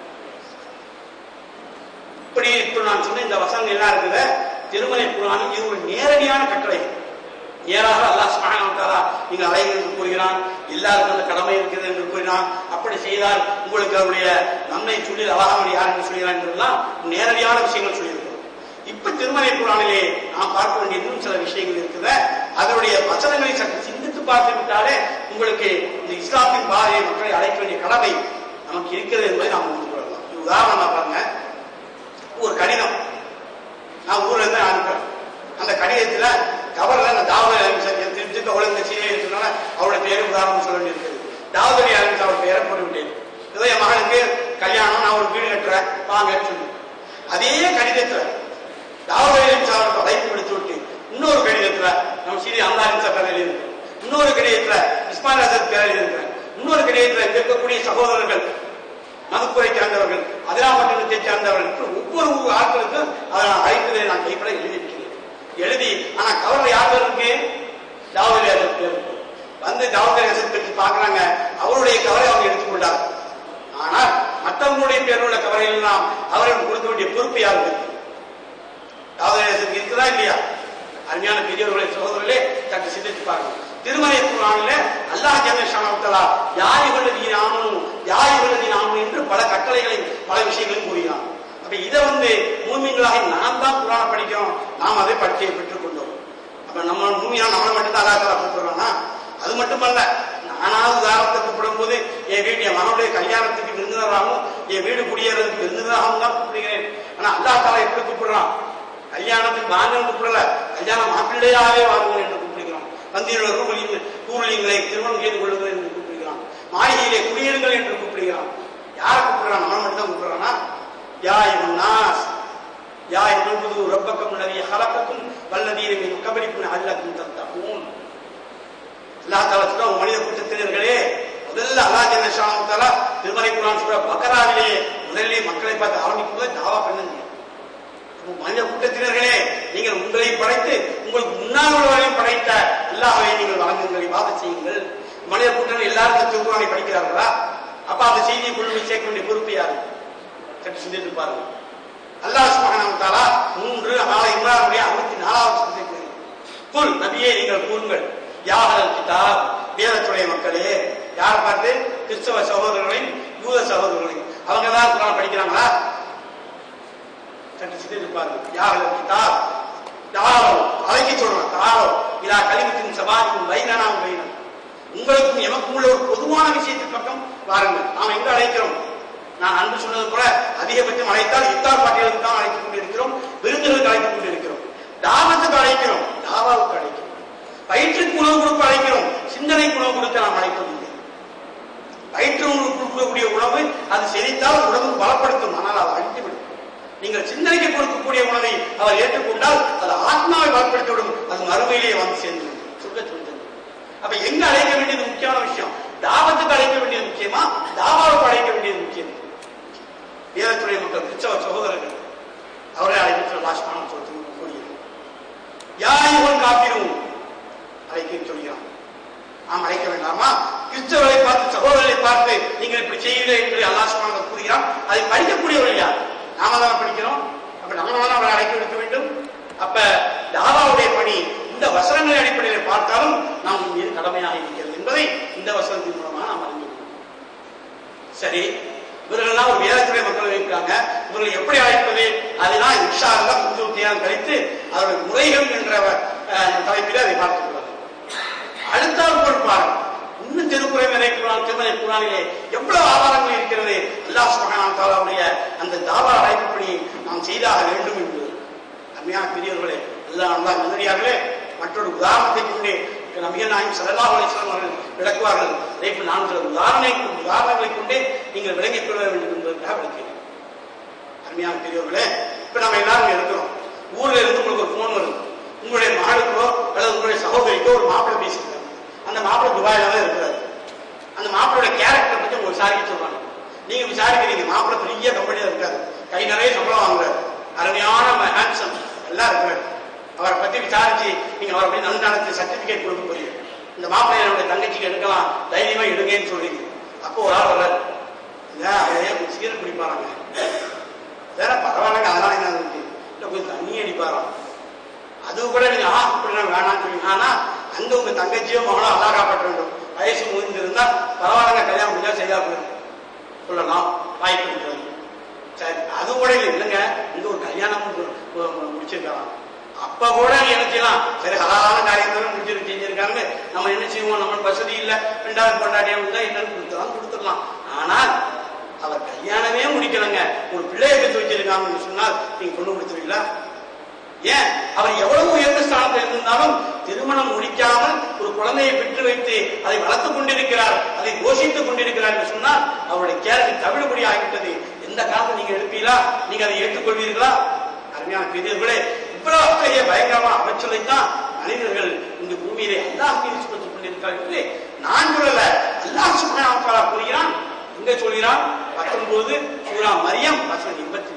இப்படி இப்ப நான் சொன்ன இந்த வசனம் என்ன இருக்குது திருமலை குரானில் இது ஒரு நேரடியான கட்டளை நேராக அல்லாஹ் சுப்ஹானஹு வ தஆலா நீங்கள் அலைகள் என்று கூறுகிறான் எல்லாருக்கும் அந்த கடமை இருக்கிறது என்று கூறினான் அப்படி செய்தால் உங்களுக்கு அவருடைய நன்மை சொல்லி அழகாமல் யார் என்று சொல்கிறான் என்றெல்லாம் நேரடியான விஷயங்கள் சொல்லியிருக்கிறோம் இப்ப திருமலை குரானிலே நாம் பார்க்க வேண்டிய இன்னும் சில விஷயங்கள் இருக்குது அதனுடைய வசனங்களை சற்று சிந்தித்து பார்த்து விட்டாலே உங்களுக்கு இந்த இஸ்லாத்தின் பாதையை மக்களை அழைக்க வேண்டிய கடமை நமக்கு இருக்கிறது என்பதை நாம் உணர்ந்து கொள்ளலாம் இது உதாரணமா பாருங்க ஒரு கடிதம் நான் ஊர்ல இருந்து அனுப்புறேன் அந்த கடிதத்துல கவர்ல அந்த தாவத திருச்சிக்கு ஒழுங்கு சீனே இருக்கிறனால அவருடைய பேரு உதாரணம் சொல்ல வேண்டியிருக்குது தாவதலி அறிவிச்சு அவர் பெயரை போட்டு விட்டேன் ஏதோ என் மகனுக்கு கல்யாணம் நான் ஒரு வீடு கட்டுறேன் வாங்கன்னு சொல்லி அதே கடிதத்துல தாவதலி அறிவிச்சு அவருக்கு அழைப்பு விடுத்து விட்டு இன்னொரு கடிதத்துல நம்ம சீரி அந்தாரிசா பேரில் இருக்கு இன்னொரு கடிதத்துல இஸ்மாயில் அசத் பேரில் இருக்கிறேன் இன்னொரு கடிதத்துல இங்க இருக்கக்கூடிய சகோதரர்கள் மதுக்குறை சார்ந்தவர்கள் அதிராமட்டத்தை சார்ந்தவர்கள் இப்படி ஒவ்வொரு ஆட்களுக்கும் அதை நான் அழைப்பதை நான் கைப்பட எழுதியிருக்கிறேன் எழுதி ஆனா கவர்ல யார் பேர் இருக்கு தாவூத் பேர் இருக்கு வந்து தாவூத் பற்றி பார்க்கறாங்க அவருடைய கவரை அவங்க எடுத்துக்கொண்டார் ஆனால் மற்றவங்களுடைய பேர் உள்ள கவரை எல்லாம் அவர்களுக்கு கொடுக்க வேண்டிய பொறுப்பு யாருக்கு இருக்கு தாவூத் இருக்குதா இல்லையா அருமையான பெரியவர்களை சகோதரர்களே சற்று சிந்தித்து பாருங்க திருமலை குரானில அல்லாஹ் ஜனஷானவத்தலா யார் இவரது நாமும் யார் இவரது நாமும் என்று பல கட்டளைகளை பல விஷயங்களையும் கூறுகிறான் அப்ப இதை வந்து மூமிங்களாக நாம் தான் குரான படிக்கிறோம் நாம் அதை படிச்சை பெற்றுக் கொண்டோம் அப்ப நம்ம மூமியா நம்மளை மட்டும்தான் அல்லா தலா கூப்பிடுறோம்னா அது மட்டுமல்ல நானாவது உதாரணத்தை கூப்பிடும் போது என் வீடு என் மகனுடைய கல்யாணத்துக்கு விருந்தினராகவும் என் வீடு குடியேறதுக்கு விருந்தினராகவும் தான் கூப்பிடுகிறேன் ஆனா அல்லா தாலா எப்படி கூப்பிடுறான் கல்யாணத்துக்கு வாங்கன்னு கூப்பிடல கல்யாணம் மாப்பிள்ளையாவே வாங்குவோம் என்று கூப்பிடுகிறோம் வந்தியுள்ள ரூபலிங்க கூறுலிங்களை திருமணம் செய்து கொள்ளுங்கள் என்று கூப்பிடுகிறான் மாளிகையிலே குடியேறுங்கள் என்று கூப்பிடுகிறான் யாரை கூப்பிடுறான் நம்ம மட்டும் தான் கூப்பிடுறானா யா இவன் நாஸ் யா என்பது ரப்பக்கம் உள்ளதிய ஹலக்கக்கும் வல்லதீர மீன் கபடிக்கும் அல்லக்கும் தத்தகும் அல்லா தாலா சொல்ற மனித கூட்டத்தினர்களே முதல்ல அல்லா ஜன்ன ஷாமத்தாலா திருமலை குரான் சொல்ற பக்கராவிலேயே முதலிலே மக்களை பார்த்து ஆரம்பிக்கும் போது தாவா பண்ணுங்க மனித கூட்டத்தினர்களே நீங்கள் உங்களை படைத்து உங்களுக்கு முன்னால் உள்ளவரையும் படைத்த அல்லாஹ்வை நீங்கள் வழங்குங்கள் இவாதம் செய்யுங்கள் மனித கூட்டம் எல்லாரும் திருக்குறானை படிக்கிறார்களா அப்ப அந்த செய்தியை கொண்டு போய் சேர்க்க வேண்டிய பொறுப்பு யாரு சற்று சிந்தித்து பாருங்க அல்லாஹ் சுப்ஹானஹு தஆலா மூன்று ஆலை இம்ரானுடைய அறுபத்தி நாலாவது சந்தேகம் குல் நபியே நீங்கள் கூறுங்கள் யாகல் கிதாப் வேதத்துடைய மக்களே யார் பார்த்து கிறிஸ்தவ சகோதரர்களையும் யூத சகோதரர்களையும் அவங்க தான் குரான் படிக்கிறாங்களா சற்று சிந்தித்து பாருங்க யாகல் கிதாப் தாரோ அழைக்க சொல்றான் தாரோ இதா கலிமத்தின் சபாதிக்கும் வைனனாம் வைனம் உங்களுக்கும் எமக்கும் உள்ள ஒரு பொதுவான விஷயத்தின் பக்கம் வாருங்கள் நாம் எங்க அழைக்கிறோம் நான் அன்பு சொன்னது போல அதிகபட்சம் அழைத்தால் இத்தார் பாட்டியலுக்கு தான் அழைத்துக் கொண்டிருக்கிறோம் விருந்துகளுக்கு அழைத்துக் கொண்டிருக்கிறோம் தாவத்துக்கு அழைக்கிறோம் தாவாவுக்கு அழைக்கிறோம் வயிற்றுக்கு உணவு கொடுக்க அழைக்கிறோம் சிந்தனைக்கு உணவு கொடுக்க நாம் அழைப்பதில்லை வயிற்று உணவு கொடுக்கக்கூடிய உணவு அது செரித்தால் உடம்பு பலப்படுத்தும் ஆனால் அது அழித்துவிடும் நீங்கள் சிந்தனைக்கு கொடுக்கக்கூடிய உணவை அவர் ஏற்றுக்கொண்டால் அது ஆத்மாவை பலப்படுத்திவிடும் அது மறுமையிலே வந்து சேர்ந்து சொல்ல சொல்லுங்கள் அப்ப எங்க அழைக்க வேண்டியது முக்கியமான விஷயம் தாவத்துக்கு அழைக்க வேண்டியது முக்கியமா தாவாவுக்கு அழைக்க வேண்டியது முக்கியம் வேதத்துறை மக்கள் கிறிஸ்தவ சகோதரர்கள் அவரை அழைத்து லாஸ்மான சொல்றது கூறுகிறார் யாரையும் காப்பிரும் அழைக்க சொல்கிறான் நாம் அழைக்க வேண்டாமா கிறிஸ்தவரை பார்த்து சகோதரரை பார்த்து நீங்கள் இப்படி செய்யுங்கள் என்று அல்லாஹ் சுப்ஹானஹு வ கூறுகிறான் அதை படிக்கக்கூடியவர்கள் யார் நாம தான் படிக்கிறோம் அப்ப நம்ம தான் அவரை அழைக்க வைக்க வேண்டும் அப்ப தாவாவுடைய பணி இந்த வசனங்களின் அடிப்படையில் பார்த்தாலும் நாம் மீது கடமையாக இருக்கிறது என்பதை இந்த வசனத்தின் மூலமாக நாம் அறிந்து கொள்கிறோம். சரி இவர்கள்லாம் ஒரு வேதத்துறை மக்கள் இருக்கிறாங்க இவர்களை எப்படி அழைப்பது அதெல்லாம் இன்ஷா அல்லாஹ் கொஞ்சம் தேரம் கழித்து அவருடைய முறைகள் என்ற அஹ், தலைப்பில் அதை பார்த்துக் கொள்ளலாம் அடுத்தால் பொறுப்பார் இன்னும் திருக்குறை நிலை குரான் திருமலை குரானிலே எவ்வளவு ஆதாரங்கள் இருக்கிறது அல்லாஹ் சுபஹானஹு வ தஆலாவுடைய அந்த தாவா அழைப்புப்படி நாம் செய்தாக வேண்டும் என்று அருமையான பெரியவர்களே எல்லாம் நல்லா நல்லடியார்களே மற்றொரு உதாரணத்தை கொண்டே நபிகள் நாயகம் ஸல்லல்லாஹு அலைஹி வஸல்லம் அவர்கள் விளக்குவார்கள் அதே போல் நான் சில உதாரணை உதாரணங்களை கொண்டே நீங்கள் விளங்கிக் கொள்ள வேண்டும் என்பதற்காக விளக்கிறேன் அருமையான பெரியவர்களே இப்ப நம்ம எல்லாரும் இருக்கிறோம் ஊர்ல இருந்து உங்களுக்கு ஒரு போன் வருது உங்களுடைய மகளுக்கோ அல்லது உங்களுடைய சகோதரிக்கோ ஒரு மாப்பிள்ளை பேசியிருக்காங்க அந்த மாப்பிள்ளை துபாயில தான் இருக்கிறாரு அந்த மாப்பிளோட கேரக்டர் பத்தி உங்களுக்கு விசாரிக்க சொல்றாங்க நீங்க விசாரிக்கிறீங்க மாப்பிள்ளை பெரிய கம்பெனியா இருக்காரு கை நிறைய சம்பளம் வாங்குறாரு அருமையான ஹேண்ட்ஸம் எல்லாம் இருக்கிறாரு அவரை பத்தி விசாரிச்சு நீங்க அவரை பத்தி நன்றானத்து சர்டிபிகேட் கொடுக்க போறீங்க இந்த மாப்பிள்ளை என்னுடைய தங்கச்சிக்கு எடுக்கலாம் தைரியமா எடுங்கன்னு சொல்றீங்க அப்போ ஒரு ஆள் வர்றாரு இல்ல அவரே சீர குடிப்பாராங்க வேற பரவாயில்லைங்க அதனால என்ன இருக்கு இல்ல கொஞ்சம் தண்ணி அடிப்பாராம் அது கூட நீங்க ஹாஸ்பிட்டல் வேணாம்னு சொல்லுவீங்க ஆனா அங்க உங்க தங்கச்சியோ மகனோ அல்லா காப்பாற்ற வேண்டும் வயசு முடிஞ்சிருந்தா பரவாயில்லைங்க கல்யாணம் முடிஞ்சா செய்யா போயிடும் சொல்லலாம் வாய்ப்பு இருக்கிறது சரி அது கூட இல்லை இல்லைங்க இங்க ஒரு கல்யாணம் மு- மு- முடிச்சிருக்கலாம் அப்ப கூட நீ என்ன செய்யலாம் சரி ஹலாலான காரியம் தானே முடிச்சிரு செஞ்சிருக்காங்க நம்ம என்ன செய்வோம் நம்ம வசதி இல்ல ரெண்டாவது கொண்டாடியா இருந்தா என்னன்னு கொடுத்தலாம் கொடுத்துடலாம் ஆனால் அவர் கல்யாணமே முடிக்கலங்க ஒரு பிள்ளையை பெற்று வச்சிருக்காங்கன்னு சொன்னால் நீங்க கொண்டு கொடுத்துருவீங்களா ஏன் அவர் எவ்வளவு உயர்ந்த ஸ்தானத்தில் இருந்தாலும் திருமணம் முடிக்காமல் ஒரு குழந்தையை பெற்று வைத்து அதை வளர்த்துக் கொண்டிருக்கிறார் அதை போஷித்துக் கொண்டிருக்கிறார் என்று சொன்னால் அவருடைய கேள்வி தவிடுபடி ஆகிவிட்டது எந்த காலத்தை நீங்க எடுப்பீங்களா நீங்க அதை ஏற்றுக்கொள்வீர்களா அருமையான பெரியவர்களே இவ்வளவு பெரிய பயங்கரமான அமைச்சரைத்தான் மனிதர்கள் இந்த பூமியிலே அல்லாஹ் மீது சுமத்துக் கொண்டிருக்கிறார் என்று நான் சொல்லல அல்லாஹ் சுப்ஹானஹு வ தஆலா கூறுகிறான் எங்க சொல்கிறான் பத்தொன்பது சூரா மரியம் வசனம் எண்பத்தி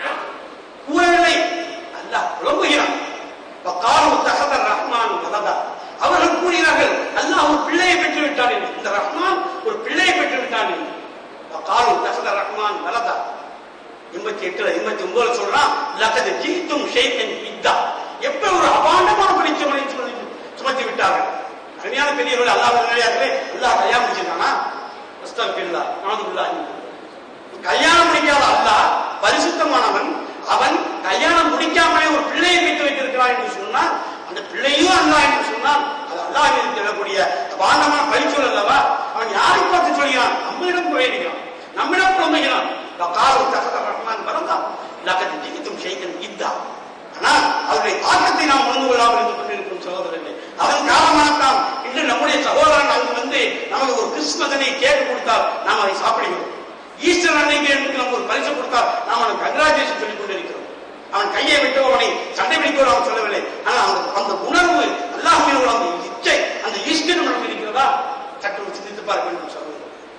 கூறவில்லை அல்லாஹ் புலம்புகிறான் வக்காலு தகத ரஹ்மான் வலதா அவர்கள் கூறினார்கள் அல்லாஹ் ஒரு பிள்ளையை பெற்று விட்டான் என்று இந்த ரஹ்மான் ஒரு பிள்ளையை பெற்று விட்டான் என்று வக்காலு தகத ரஹ்மான் வலதா எண்பத்தி எட்டுல எண்பத்தி ஒன்பதுல சொல்றான் லகது ஜீத்தும் ஷேத்தன் இத்தா எப்ப ஒரு அபாண்டமான பரிச்சமனை சுமத்தி சுமத்தி விட்டார்கள் அருமையான பெரியவர்கள் அல்லாஹ் நிலையார்களே அல்லாஹ் கல்யாணம் முடிச்சிருக்கானா அஸ்தபில்லா நாதுல்லாஹி கல்யாணம் முடிக்காத அல்லாஹ் பரிசுத்தமானவன் அவன் கல்யாணம் முடிக்காமலே ஒரு பிள்ளையை பெற்று வைத்திருக்கிறான் என்று சொன்னால் அந்த பிள்ளையும் அல்லாஹ் என்று சொன்னால் அது அல்லாஹ் மீது செல்லக்கூடிய பாண்டமான பரிச்சொல் அல்லவா அவன் யாரை பார்த்து சொல்கிறான் நம்மிடம் குறையிடுகிறான் நம்மிடம் புலம்புகிறான் காலு தகத ரஹ்மான் பரந்தா லக்கத்து ஜிகித்தும் ஷேகன் இத்தா ஆனால் அவருடைய தாக்கத்தை நாம் உணர்ந்து கொள்ளாமல் இருந்து கொண்டிருக்கும் சகோதரர்களே அதன் காரணமாகத்தான் இன்று நம்முடைய சகோதரன் அங்கு வந்து நமக்கு ஒரு கிறிஸ்மதனை கேக் கொடுத்தால் நாம் அதை சாப்பிடுகிறோம் ஈஸ்டர் அன்னைக்கு எனக்கு நம்ம ஒரு பரிசு கொடுத்தால் நாம் அவனுக்கு கங்கராஜேஷன் சொல்லிக் கொண்டிருக்கிறோம் அவன் கையை விட்டு அவனை சண்டை பிடிக்க அவன் சொல்லவில்லை ஆனால் அந்த அந்த உணர்வு அல்லாஹ் மீது உள்ள அந்த இச்சை அந்த ஈஸ்டர் உணர்வு இருக்கிறதா சற்று சிந்தித்து பார்க்க வேண்டும் சகோதரர்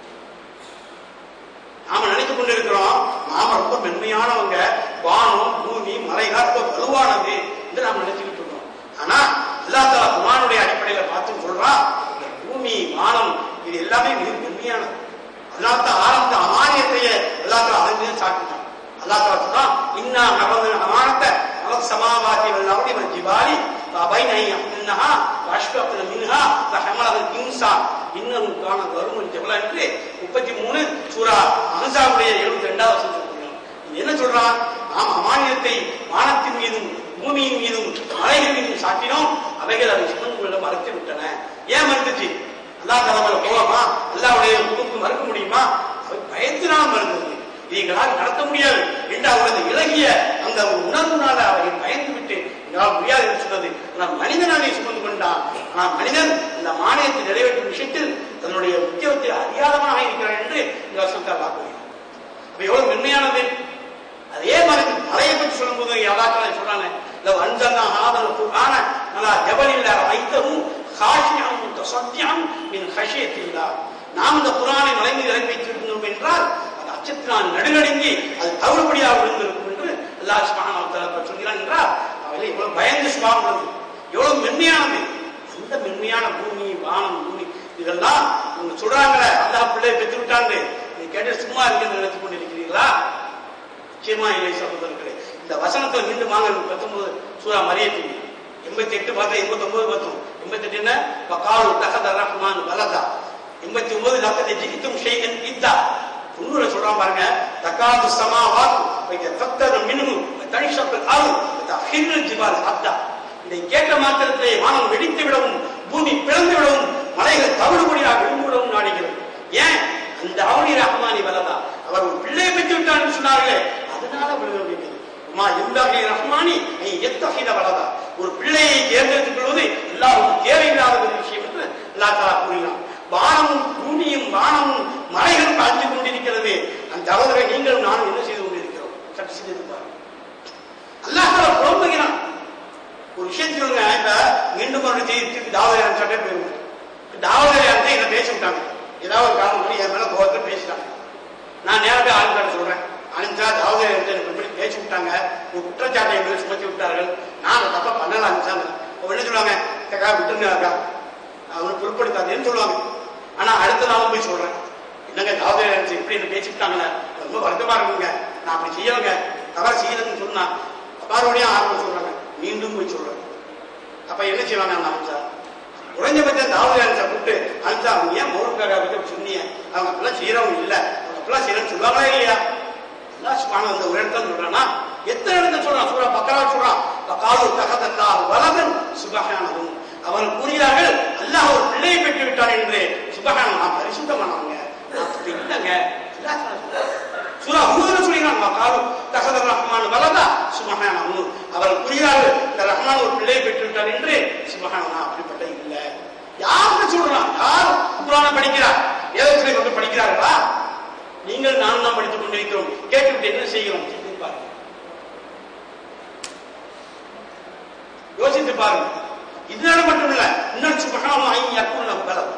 நாம நினைத்துக் கொண்டிருக்கிறோம் நாம ரொம்ப மென்மையானவங்க வானம் பூமி மலைகள் ரொம்ப வலுவானது என்று நாம் நினைச்சுக்கிட்டு இருக்கோம் ஆனா அல்லா தாலா குரானுடைய அடிப்படையில பார்த்து சொல்றான் இந்த பூமி வானம் இது எல்லாமே மிக மென்மையானது அதனால தான் ஆரம்ப அமானியத்தையே அல்லா தாலா அதன் சாட்டிட்டான் அல்லா தாலா சொல்றான் இன்னா நபது அமானத்தை நமக்கு சமாவாதி வல்லவடி வல் ஜிபாலி فأبين أن يحملنها وأشفقن منها فحملها الإنسان إنه كان ظلوما جبلا என்று முப்பத்தி மூணு சூரா அஹசாவுடைய எழுபத்தி ரெண்டாவது வசனம் சொல்கிறான் இது என்ன சொல்றான் நாம் அமானியத்தை வானத்தின் மீதும் பூமியின் மீதும் மலைகள் மீதும் சாட்டினோம் அவைகள் அதை சுமந்து கொள்ள மறுத்து விட்டன ஏன் மறுத்துச்சு அல்லா தலைமையில போகமா அல்லாவுடைய பொறுப்பு மறுக்க முடியுமா அவை பயத்தினால் மறுத்தது இதைகளால் நடத்த முடியாது என்று அவரது இலகிய அந்த ஒரு உணர்வுனால அவரை பயந்து விட்டு எங்களால் முடியாது என்று சொன்னது ஆனால் மனிதன் அதை சுமந்து கொண்டான் ஆனால் மனிதன் இந்த மானியத்தை நிறைவேற்றும் விஷயத்தில் தன்னுடைய உத்தியோகத்தை அறியாதவனாக இருக்கிறான் என்று இந்த வருஷத்தை பார்க்கிறேன் அப்ப எவ்வளவு மென்மையானது அதே மாதிரி மலையை பற்றி சொல்லும்போது யாராக்கள் சொல்றாங்க லவ் அன்சல்னா ஹாதல் குர்ஆன அலா ஜபலில் ரைத்தஹு خاشعا متصدعا من خشية الله நாம் இந்த குரானை மலை மீது இறக்கி வைத்திருந்தோம் என்றால் அந்த அச்சத்தினால் நடுநடுங்கி அது தவறுபடியாக விழுந்திருக்கும் என்று அல்லாஹ் சுப்ஹானஹு வ தஆலா சொல்கிறான் என்றால் அவையில் இவ்வளவு பயந்து சுபாவம் உள்ளது எவ்வளவு மென்மையானது அந்த மென்மையான பூமி வானம் பூமி இதெல்லாம் இவங்க சொல்றாங்களே அல்லாஹ் பிள்ளையை பெற்று விட்டாங்க நீ கேட்டு சும்மா இருக்கிறது நினைத்துக் கொண்டிருக்கிறீர்களா நிச்சயமா இல்லை சகோதரர்களே இந்த வசனத்தை மீண்டும் வாங்க பத்தொன்பது சூரா மரியத்தில் எண்பத்தி எட்டு பார்த்தா எண்பத்தி ஒன்பது பார்த்தோம் எண்பத்தி எட்டு என்ன பகாலு தகத ரஹ்மான் வலதா எண்பத்தி ஒன்பது லக்கத்தை ஜிகித்தும் ஷெய்கன் இத்தா தொண்ணூறு சொல்றான் பாருங்க தக்காது சமாவாத் வைக்க தத்தர மினுமு தனிஷப்பல் ஆறு அஹில் ஜிபால் அத்தா இதை கேட்ட மாத்திரத்திலே வானம் வெடித்து விடவும் பூமி பிளந்து விடவும் மலைகள் தவிடுபடியாக விழுந்து விடவும் நாடுகிறது ஏன் அந்த அவனி ரஹ்மானி வலதா அவர் ஒரு பிள்ளையை பெற்று விட்டார் என்று சொன்னார்களே அதனால விழுக வேண்டியது மா எந்தகை ரஹ்மானி நீ எத்தகைய வலதா ஒரு பிள்ளையை தேர்ந்தெடுத்துக் கொள்வது எல்லாருக்கும் தேவையில்லாத ஒரு விஷயம் என்று அல்லா தலா கூறினான் வானமும் பூமியும் வானமும் மலைகளும் அழிந்து கொண்டிருக்கிறது அந்த அவர்களை நீங்களும் நானும் என்ன செய்து கொண்டிருக்கிறோம் சற்று சிந்தித்து பாருங்கள் அல்லாஹ் தஆலா புலம்புகிறான் ஒரு விஷயம் சொல்லுங்க இப்ப மீண்டும் ஒரு செய்தி தாவதையான சட்டை போயிருங்க தாவதையான என்ன பேச விட்டாங்க ஏதாவது ஒரு காரணம் பண்ணி என் மேல கோபத்தில் பேசிட்டாங்க நான் நேரடியாக ஆளுநர் சொல்றேன் அனிதா தாவதை எனக்கு இப்படி பேசி விட்டாங்க ஒரு குற்றச்சாட்டை எங்களை சுமத்தி விட்டார்கள் நான் அதை தப்பா பண்ணல அனிதாங்க அவங்க என்ன சொல்லுவாங்க தக்கா விட்டுருங்க அக்கா அவனை பொருட்படுத்தாதேன்னு சொல்லுவாங்க ஆனா அடுத்த நாளும் போய் சொல்றேன் என்னங்க தாவதை இப்படி என்ன பேசி விட்டாங்களே ரொம்ப வருத்தமா இருக்குங்க நான் அப்படி செய்யலைங்க தவறு செய்யலன்னு சொன்னா மறுபடியும் ஆரம்பம் சொல்றாங்க மீண்டும் போய் சொல்றாங்க அப்ப என்ன செய்வாங்க அந்த அமித்ஷா குறைஞ்சபட்சம் தாவூதி அலிசா கூப்பிட்டு அமித்ஷா அவங்க ஏன் மௌனக்காக பத்தி சொன்னீங்க அவங்க அப்படிலாம் செய்யறவங்க இல்ல அவங்க அப்படிலாம் செய்யறன்னு சொல்லுவாங்களா இல்லையா அல்லா சுபான அந்த ஒரு இடத்துல சொல்றானா எத்தனை இடத்துல சொல்றான் சூரா பக்கரா சொல்றான் காலு தகதல்லா வலதன் சுபகானதும் அவர்கள் கூறினார்கள் அல்லாஹ் ஒரு பிள்ளையை பெற்று விட்டான் என்று சுபகானம் நான் பரிசுத்தமானவங்க நான் அப்படி இல்லைங்க அல்லாஹ் சொல்றான். சூரா ஹூதுல சொல்கிறான் காலு தகத ரஹ்மான் வலதா சுபஹான அம்மு அவர்கள் கூறுகிறார்கள் இந்த ரஹ்மான் ஒரு பிள்ளையை பெற்று விட்டார் என்று சுபஹானா அப்படிப்பட்ட இல்ல யாருக்கு சொல்றான் யார் குரான படிக்கிறார் வேதத்திலே வந்து படிக்கிறார்களா நீங்கள் நான் தான் படித்துக் கொண்டிருக்கிறோம் கேட்டுவிட்டு என்ன செய்கிறோம் சிந்தித்து பாருங்க யோசித்து பாருங்க இதனால மட்டும் இல்ல இன்னும் சுபஹானா யக்குன பலம்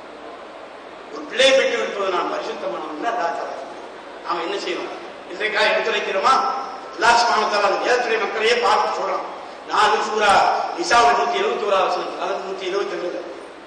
ஒரு பிள்ளையை பெற்று விடுப்பது நான் பரிசுத்தமானவன் அல்லா தஆலா நாம என்ன செய்யணும் இன்றைக்காக எடுத்துரைக்கிறோமா அல்லாஹ் சுப்ஹானஹு வ தஆலா வேதத்துறை மக்களையே பார்த்து சொல்றான் நாலு சூரா நிசாவுல நூத்தி எழுபத்தி ஓரா வசனம் அதாவது நூத்தி எழுபத்தி ரெண்டு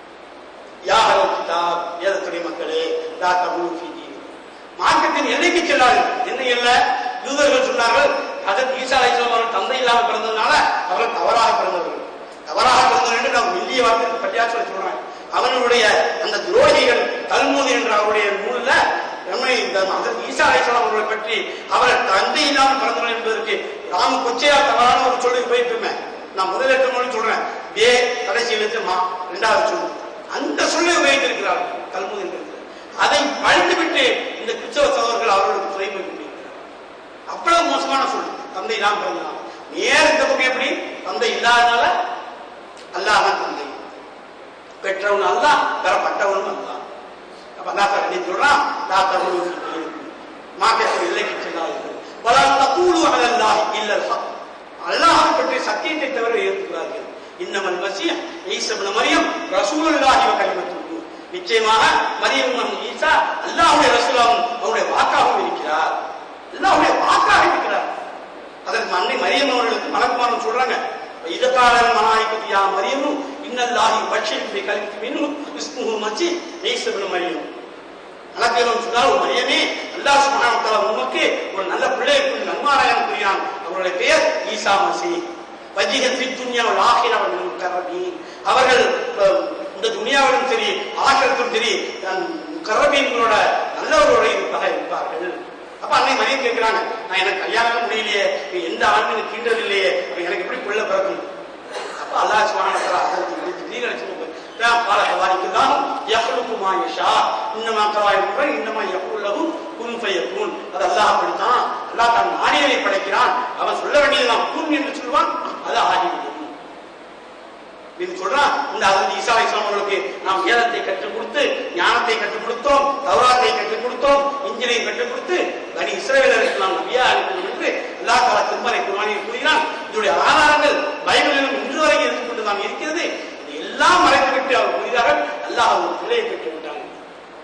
யாஹல் கிதாப் வேதத்துறை மக்களே லா தகுலு ஃபீ தீனிக்கும். மார்க்கத்தின் எல்லைக்கு செல்லாது என்ன இல்லை யூதர்கள் சொன்னார்கள் அதற்கு ஈசா அலைஹிஸ்ஸலாம் அவர்கள் தந்தை இல்லாமல் பிறந்ததுனால அவர்கள் தவறாக பிறந்தவர்கள் தவறாக பிறந்தவர்கள் என்று நாம் மெல்லிய வார்த்தை பட்டியாச்சல சொல்றாங்க அவனுடைய அந்த துரோகிகள் தல்மூது என்ற அவருடைய நூல்ல நம்மை இந்த அதற்கு ஈசா அலைஹிஸ்ஸலாம் அவர்களை பற்றி அவர் தந்தை இல்லாமல் பிறந்தவர்கள் என்பதற்கு ராம கொச்சையா தவறான ஒரு சொல்லி போயிருப்போமே நான் முதலெட்டு மொழி சொல்றேன் வே கடைசி எழுத்து மா இரண்டாவது சொல்லு அந்த சொல்லை உபயோகித்திருக்கிறார்கள் தல்மூது என்கிறது அதை பழித்துவிட்டு இந்த கிறிஸ்தவ சகோதரர்கள் அவர்களுக்கு துறை போய் கொண்டிருக்கிறார்கள் அவ்வளவு மோசமான சொல் தந்தை இல்லாம பிறந்தான் நேர் இந்த பக்கம் எப்படி தந்தை இல்லாதனால அல்லாஹ் தான் தந்தை பெற்றவன் அல்ல பெறப்பட்டவனும் அல்ல அப்ப அல்லாஹ் தஆலா என்ன சொல்றான் லா தகுலு மார்க்கத்தில் இல்லைக்கு செல்லாதீர்கள் வலா தகூலு அலல்லாஹி இல்லல் ஹக் அல்லாஹ் பற்றி சத்தியத்தை தவிர ஏற்கிறார்கள் இன்னமல் மசீஹ் ஈசா இப்னு மரியம் ரசூலுல்லாஹி வ கலிமத்துஹு நிச்சயமாக மரியம் இப்னு ஈசா அல்லாஹ்வுடைய ரசூலாகவும் அவருடைய வாக்காகவும் இருக்கிறார் அல்லாஹ்வுடைய வாக்காக இருக்கிறார் அதற்கு அன்னை மரியம் அவர்களுக்கு மலக்குமாரன் சொல்றாங்க இதற்கான மலாய்க்கத்தியா மரியமும் இன்னல்லாஹி பட்சிக்கு கலித்து மின்னும் இஸ்முஹு மச்சி ஈசபுன மரியம் மலக்கேலம் சொன்னால் ஒரு மரியமே அல்லாஹ் சுப்ஹானஹு வ தஆலா உமக்கு ஒரு நல்ல பிள்ளையை குறித்து நன்மாராயம் புரியான் அவருடைய பெயர் ஈசா மசி வஜிஹ ஃபி துன்யா வல் ஆখিরা வல் முகர்ரபீன் அவர்கள் அஹ், இந்த துனியாவிலும் சரி ஆகிரத்திலும் சரி முகர்ரபீன்களோட நல்லவரோட இருப்பாக இருப்பார்கள் அப்ப அன்னை மரியம் கேட்கிறாங்க நான் எனக்கு கல்யாணம் முடியலையே நீ எந்த ஆண்மையும் கீண்டது இல்லையே அப்ப எனக்கு எப்படி பிள்ளை பிறக்கும் அப்ப அல்லாஹ் சுப்ஹானஹு வ தஆலா அதற்கு திடீர்னு சொல்லுங்க தான் பால கவாரிக்கு தான் யஹ்லுகு மா யஷா இன்னமா கவாரிக்கு இன்னமா யஹ்லுகு லஹு குன் ஃபயகுன் அது அல்லாஹ் அப்படித்தான் அல்லாஹ் தான் நாடியதை படைக்கிறான் அவன் சொல்ல வேண்டியது நான் குன் என்று சொல்வான் அது ஆகிவிடும் நீங்க சொல்றான் இந்த அதாவது ஈசா இஸ்லாம் அவர்களுக்கு நாம் வேதத்தை கற்றுக் கொடுத்து ஞானத்தை கற்றுக் கொடுத்தோம் தௌராத்தை கற்றுக் கொடுத்தோம் இன்ஜினை கற்றுக் கொடுத்து பனி இஸ்ரவேலருக்கு நாம் நபியா அனுப்பணும் என்று அல்லா தாலா திருமலை குர்ஆனில் கூறினான் இதனுடைய ஆதாரங்கள் பைபிளிலும் இன்று வரை இருந்து கொண்டு தான் இருக்கிறது இது எல்லாம் மறைத்துவிட்டு அவர் கூறினார்கள் அல்லாஹ் ஒரு பிள்ளையை பெற்று விட்டாங்க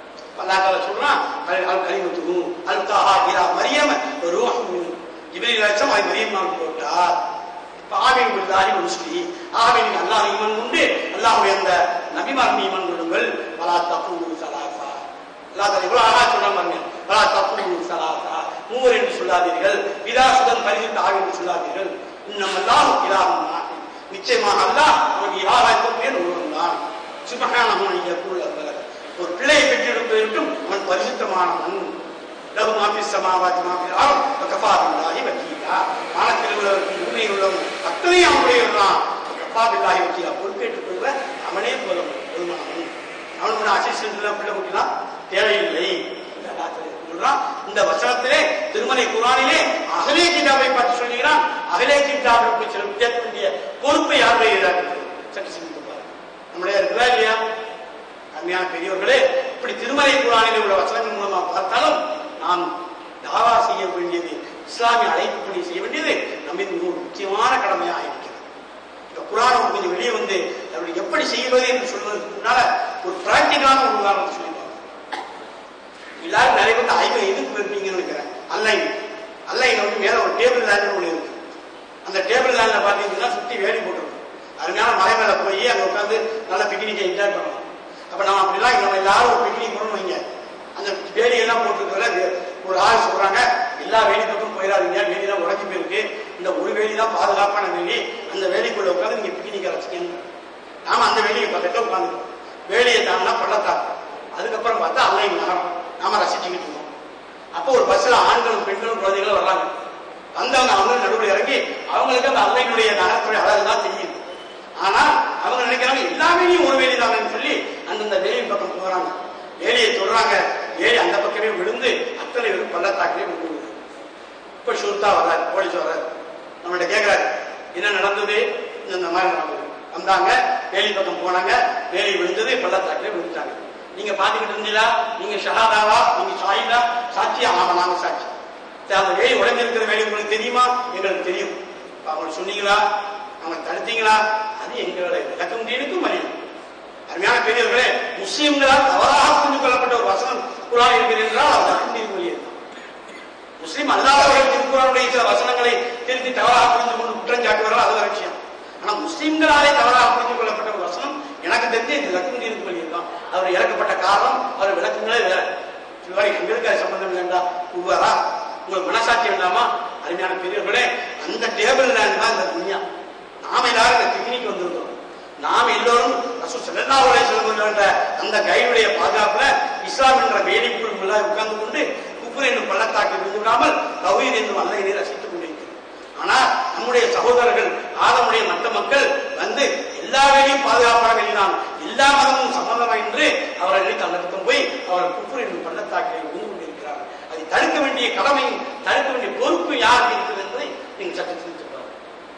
அல்லாஹ் தாலா சொல்றான் அல் அல் கலிமத்து அல் தாஹா இலா மரியம் ரூஹு ஜிப்ரீல் அலைஹிஸ்ஸலாம் அதை மரியம் நாள் போட்டார் இப்ப ஆமீன் பில்லாஹி வ முஸ்லி ஆமீன் அல்லாஹ் ஈமான் உண்டு அல்லாஹ்வுடைய அந்த நபிமார் ஈமான் கொள்ளுங்கள் வலா தக்கூலு சலாசா அல்லாஹ் தாலா இவ்வளவு அழகா சொல்றான் பாருங்க வலா தக்கூலு சலாசா மூவர் என்று சொல்லாதீர்கள் விதாசுடன் பரிசுத்த ஆவி என்று சொல்லாதீர்கள் இன்னம் அல்லாஹ் இலாஹும் வாஹித். நிச்சயமாக அல்லாஹ் அவன் இலாஹாய்க்கு பேர் ஒருவன் தான் சுபஹானஹு யகூல் அவ்வலத். ஒரு பிள்ளையை பெற்றெடுப்பதற்கும் அவன் பரிசுத்தமானவன் லகு மாபி சமாவாதி மாபி ஆம் கஃபா பில்லாஹி வக்கீலா வானத்தில் உள்ளவர்கள் பூமியில் உள்ளவன் அத்தனையும் அவனுடையவன் கஃபா பில்லாஹி வக்கீலா பொறுப்பேற்றுக் கொள்வ அவனே போதும் போதுமானவன் அவனுக்கு அசிஸ்டன்ட் பிள்ளை குட்டிலாம் தேவையில்லை இந்த அல்லாஹ் சொல்றான் இந்த வசனத்திலே திருமலை குரானிலே அகலே கிதாபை பார்த்து சொல்லுகிறான் அகலே கிதாபுக்கு சில வித்தியாசக்கூடிய பொறுப்பை யார் இருக்கிறார்கள் சற்று சிந்தித்து பாருங்க நம்முடைய இருக்கிறா இல்லையா அருமையான பெரியவர்களே இப்படி திருமலை குரானிலே உள்ள வசனங்கள் மூலமா பார்த்தாலும் நாம் தாவா செய்ய வேண்டியது இஸ்லாமிய அழைப்புப்படி செய்ய வேண்டியது நம்ம மிக ஒரு முக்கியமான கடமையாக இருக்கிறது இந்த குரான் கொஞ்சம் வெளியே வந்து அப்படி எப்படி செய்வது என்று சொல்வதற்கு முன்னால ஒரு பிராக்டிக்கலான ஒரு உதாரணத்தை சொல்லி பார்ப்போம். எல்லாரும் நிறைய பேர் ஐக்கியம் எதுக்கு இருப்பீங்கன்னு நினைக்கிறேன் அன்லைன் அன்லைன் வந்து மேல ஒரு டேபிள் லேண்ட் ஒன்று இருக்கு அந்த டேபிள் லேண்ட்ல பாத்தீங்கன்னா சுத்தி வேலி போட்டிருக்கும் அருமையான மலை மேல போய் அங்க உட்காந்து நல்ல பிக்னிக்கை என்ஜாய் பண்ணலாம் அப்ப நம்ம அப்படிலாம் நம்ம எல்லாரும் ஒரு பிக்னிக் போறோம்னு வைங்க அந்த வேலியெல்லாம் போட்டிருக்கிறதுல வே- ஒரு ஆள் சொல்றாங்க எல்லா வேலி பக்கம் போயிடாதீங்க வேலியெல்லாம் உடஞ்சி போயிருக்கு இந்த ஒரு வேலி தான் பாதுகாப்பான வேலி அந்த வேலிக்குள்ள உட்காந்து நீங்க பிக்னிக் ரசிக்கணும் நாம அந்த வேலியை பக்கத்துல உட்காந்துருக்கோம் வேலியை தாங்கினா பள்ளத்தாக்கு அதுக்கப்புறம் பார்த்தா அன்னைக்கு நகரம் நாம ரசிச்சுக்கிட்டு இருக்கோம் அப்போ ஒரு பஸ்ல ஆண்களும் பெண்களும் குழந்தைகளும் வர்றாங்க வந்தவங்க அவங்க நடுவில் இறங்கி அவங்களுக்கு அந்த அன்னையினுடைய நகரத்துடைய அழகு தான் தெரியுது ஆனா அவங்க நினைக்கிறாங்க எல்லா வேலையும் ஒரு வேலி தானேன்னு சொல்லி அந்தந்த வேலியின் பக்கம் போறாங்க வேலியை சொல்றாங்க வேலி அந்த பக்கமே விழுந்து அத்தனை பேரும் பள்ளத்தாக்கிலே விழுந்து இப்ப ஷூர்த்தா வர்றாரு போலீஸ் வர்றாரு நம்மகிட்ட கேட்கிறாரு என்ன நடந்தது இந்த மாதிரி நடந்தது வந்தாங்க வேலி பக்கம் போனாங்க வேலி விழுந்தது பள்ளத்தாக்கிலே விழுந்துட்டாங்க நீங்க பாத்துக்கிட்டு இருந்தீங்களா நீங்க ஷஹாதாவா நீங்க சாயிதா சாட்சியா ஆமா நாங்க சாட்சி சரி, அந்த வேலி உடைஞ்சிருக்கிற வேலி உங்களுக்கு தெரியுமா எங்களுக்கு தெரியும் அப்ப அவங்களுக்கு சொன்னீங்களா அவங்க தடுத்தீங்களா அது எங்களுடைய விளக்கம் தீனுக்கும் மரியும் அருமையான பெரியவர்களே முஸ்லிம்களால் தவறாக புரிந்து கொள்ளப்பட்ட ஒரு வசனம் குரான் இருக்கிறது என்றால் அது விளக்கம் தீர்வுரியது முஸ்லிம் அல்லாதவர்கள் திருக்குறானுடைய சில வசனங்களை திருத்தி தவறாக புரிந்து கொண்டு குற்றம் சாட்டுவார்கள் அது ஒரு விஷயம் ஆனா முஸ்லிம்களாலே தவறாக புரிந்து கொள்ளப்பட்ட ஒரு வசனம் எனக்கு தெரிஞ்சு இது விளக்கம் தீர்வு வழியில் தான் அவர் இறக்கப்பட்ட காரணம் அவர் விளக்கங்களே வேற சிலவாரி எங்களுக்கு அது சம்பந்தம் இல்லைண்டா உருவாரா உங்களுக்கு மனசாட்சி வேண்டாமா அருமையான பெரியவர்களே அந்த டேபிள் தான் இந்த துணியா நாம எல்லாரும் இந்த பிக்னிக் வந்திருக்கிறோம் நாம் எல்லோரும் ரசூல் ஸல்லல்லாஹு அலைஹி வஸல்லம் என்ற அந்த கைடுடைய பாதுகாப்புல இஸ்லாம் என்ற வேலிக்குள் உள்ள உட்கார்ந்து கொண்டு குஃபர் என்னும் பள்ளத்தாக்கை விழுந்து விடாமல் தௌஹீத் என்னும் அல்லையை ரசித்துக் கொண்டிருக்கிறோம் ஆனா நம்முடைய சகோதரர்கள் ஆதமுடைய மற்ற மக்கள் வந்து எல்லா வேலையும் பாதுகாப்பான வெளிதான் எல்லா மதமும் சம்பந்தமா என்று அவர்களை தன்னடக்கம் போய் அவர் குஃபர் என்னும் பள்ளத்தாக்கை விழுந்து கொண்டிருக்கிறார்கள் அதை தடுக்க வேண்டிய கடமையும் தடுக்க வேண்டிய பொறுப்பு யாருக்கு இருக்குது என்பதை நீங்கள் சற்று சிந்தித்து பாருங்கள்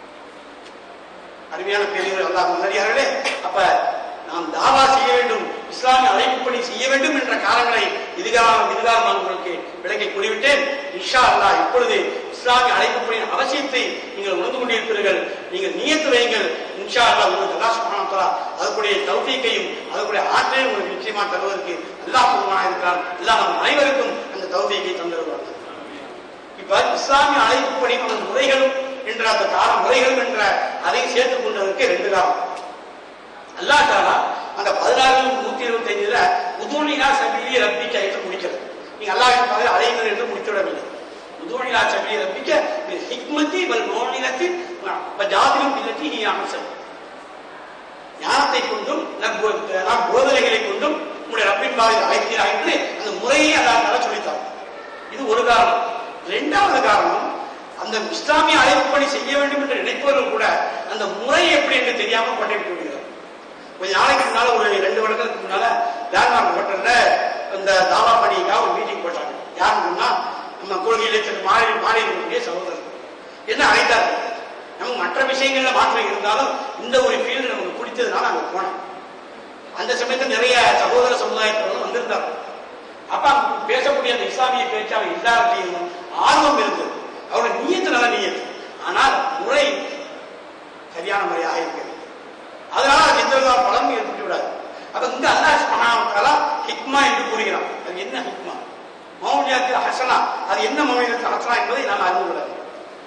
அருமையான பெரியவர் அல்லாஹ் முன்னறியார்களே அப்ப நாம் தாவா செய்ய வேண்டும் இஸ்லாமிய அழைப்புப்படி செய்ய வேண்டும் என்ற காரணங்களை இதுகாலம் இதுகாலம் நான் உங்களுக்கு விளக்கி கூறிவிட்டேன் இஷா அல்லாஹ் இப்பொழுது இஸ்லாமிய அழைப்புப்படியின் அவசியத்தை நீங்கள் உணர்ந்து கொண்டிருப்பீர்கள் நீங்கள் நியத்து வையுங்கள் இன்ஷா அல்லாஹ் உங்களுக்கு அல்லாஹ் சுப்ஹானஹு வ தஆலா அதுக்குடைய தௌஃபீக்கையும் அதுக்குடைய ஆற்றலையும் உங்களுக்கு நிச்சயமா தருவதற்கு அல்லாஹ் பொதுவாக இருக்கிறார் அல்லாஹ் நம் அனைவருக்கும் அந்த தௌஃபீக்கை தந்துடுவார்கள் இப்ப இஸ்லாமிய அழைப்புப்படி அந்த முறைகளும் என்ற அந்த கால முறைகளும் என்ற அதை சேர்த்துக் கொண்டதற்கு ரெண்டு காலம் அல்லாஹ் தாலா அந்த பதினாறு நூத்தி இருபத்தி அஞ்சுல உதூனிலா சபீலி ரப்பிக்க என்று முடிக்கிறது நீங்க அல்லாஹின் பாதையில் அழைங்கள் என்று முடித்துவிடவில்லை உதூனிலா சபீலி ரப்பிக்க ஹிக்மத்தி வல் மோனிலத்தில் ஜாதிலும் இல்லத்தி நீ அமைச்சர் ஞானத்தை கொண்டும் நற்போ- நாம் போதனைகளை கொண்டும் உங்களுடைய ரப்பின் பாதையில் அழைக்கிறாய் என்று அந்த முறையை அல்லாஹ் தாலா சொல்லித்தார் இது ஒரு காரணம் இரண்டாவது காரணம் அந்த இஸ்லாமிய அழைப்புப்படி செய்ய வேண்டும் என்று நினைப்பவர்கள் கூட அந்த முறை எப்படி என்று தெரியாமல் கொண்டே விட்டு விடுகிறார் கொஞ்ச நாளைக்கு முன்னால ஒரு ரெண்டு வருடங்களுக்கு முன்னால லேண்ட்மார்க் ஹோட்டல்ல இந்த தாவா பணிக்காக ஒரு மீட்டிங் போட்டாங்க யாருன்னா நம்ம கொள்கையிலே சில மாறி மாறி இருக்கக்கூடிய சகோதரர் என்ன அழைத்தார்கள் நமக்கு மற்ற விஷயங்கள்ல மாற்றம் இருந்தாலும் இந்த ஒரு ஃபீல்டு நமக்கு பிடித்ததுனால அங்க போனோம் அந்த சமயத்துல நிறைய சகோதர சமுதாயத்தினர் வந்திருந்தாங்க அப்ப அங்க பேசக்கூடிய அந்த இஸ்லாமிய பேச்சாளர் எல்லார்ட்டையும் ஆர்வம் இருந்தது அவருடைய நீயத்து நல்ல நீயத்து ஆனால் முறை சரியான முறையாக இருக்கிறது அதனால அது எந்த விதமான பலனும் ஏற்பட்டு விடாது அப்ப இங்க அல்லாஹ் சுப்ஹானஹு வ தஆலா ஹிக்மா என்று கூறுகிறான் அது என்ன ஹிக்மா மௌனியத்தில் ஹசனா அது என்ன மௌனியத்தில் ஹசனா என்பதை நாம் அறிந்து கொள்ள வேண்டும்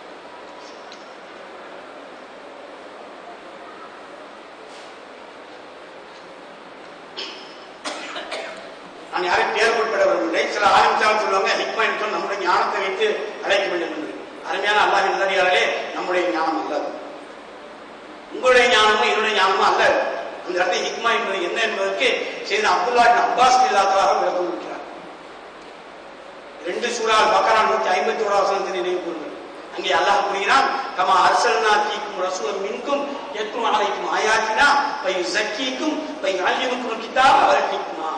நான் யாரையும் பேர் குறிப்பிட விரும்பவில்லை சில ஆரம்பிச்சாலும் சொல்லுவாங்க ஹிக்மா என்று சொன்னால் நம்முடைய ஞானத்தை வைத்து அழைக்க வேண்டும் என்று அருமையான அல்லாஹின் நல்லடியார்களே நம்முடைய ஞானம் அல்ல உங்களுடைய ஞானமும் என்னுடைய ஞானமும் அல்ல அந்த இடத்துல ஹிக்மா என்பது என்ன என்பதற்கு செய்த அப்துல்லா இப்னு அப்பாஸ் இல்லாததாக விளக்கம் இருக்கிறார் ரெண்டு சூறால் பக்கரா நூத்தி ஐம்பத்தி ஓராவது வசனத்தை நினைவு கூறுங்கள் அங்கே அல்லாஹ் கூறுகிறான் கமா அர்சல்னா தீக்கும் ரசூலம் மின்கும் எட்டும் அலைக்கும் ஆயாத்தினா பை ஜக்கீக்கும் பை அல்லிமுக்கும் கிதாப் அவர் ஹிக்மா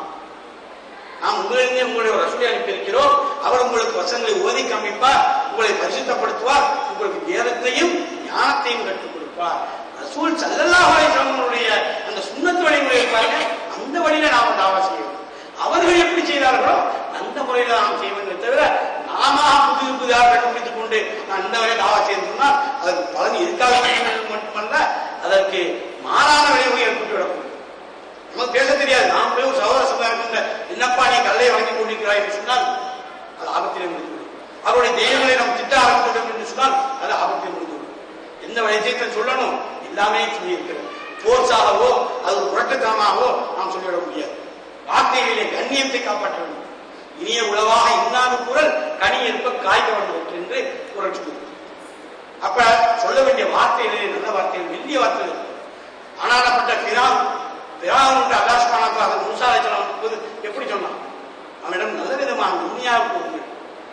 நாம் உங்களிலிருந்து உங்களுடைய ஒரு ரசூலை அனுப்பியிருக்கிறோம் அவர் உங்களுக்கு வசனங்களை ஓதி காமிப்பார் உங்களை பரிசுத்தப்படுத்துவார் உங்களுக்கு வேதத்தையும் ஞானத்தையும் கற்றுக் கொடுப்பார் ரசூல் சல்லல்லாஹு அலைஹி வஸல்லமுடைய அந்த சுன்னத்து வழிமுறையை பாருங்க அந்த வழியில நாம தாவா செய்யணும் அவர்கள் எப்படி செய்தார்களோ அந்த முறையில நாம் செய்ய வேண்டும் தவிர நாம புது புதிதாக கண்டுபிடித்துக் கொண்டு நான் இந்த வகையில் தாவா செய்யணும் சொன்னால் அதற்கு பலன் இருக்காது மட்டுமல்ல அதற்கு மாறான விளைவுகள் ஏற்பட்டு விடக்கூடும் நமக்கு பேச தெரியாது நாம் போய் ஒரு சகோதர சமுதாயம் என்னப்பா நீ கல்லை வாங்கி கொண்டிருக்கிறாய் என்று சொன்னால் அது ஆபத்திலே முடிந்துவிடும் அவருடைய தெய்வங்களை நாம் திட்ட ஆரம்பித்தோம் என்று சொன்னால் அது ஆபத்திலே முடிந்துவிடும் எந்த விஷயத்தை சொல்லணும் எல்லாமே சொல்லி இருக்கிறது போர்ஸாகவோ அது புரட்டுத்தனமாகவோ நாம் சொல்லிவிட முடியாது வார்த்தைகளிலே கண்ணியத்தை காப்பாற்ற வேண்டும் இனிய உளவாக இன்னாத குரல் கனி இருப்ப காய்க்க வேண்டும் என்று குரல் சொல்லுது அப்ப சொல்ல வேண்டிய வார்த்தைகளிலே நல்ல வார்த்தைகள் மெல்லிய வார்த்தைகள் ஆனாடப்பட்ட பிரான் பிரான் அல்லாஸ்கானத்தில் அதை முசாலைச்சலாம் போது எப்படி சொன்னான் அவனிடம் நல்ல விதமான உண்மையாக கூறுங்கள்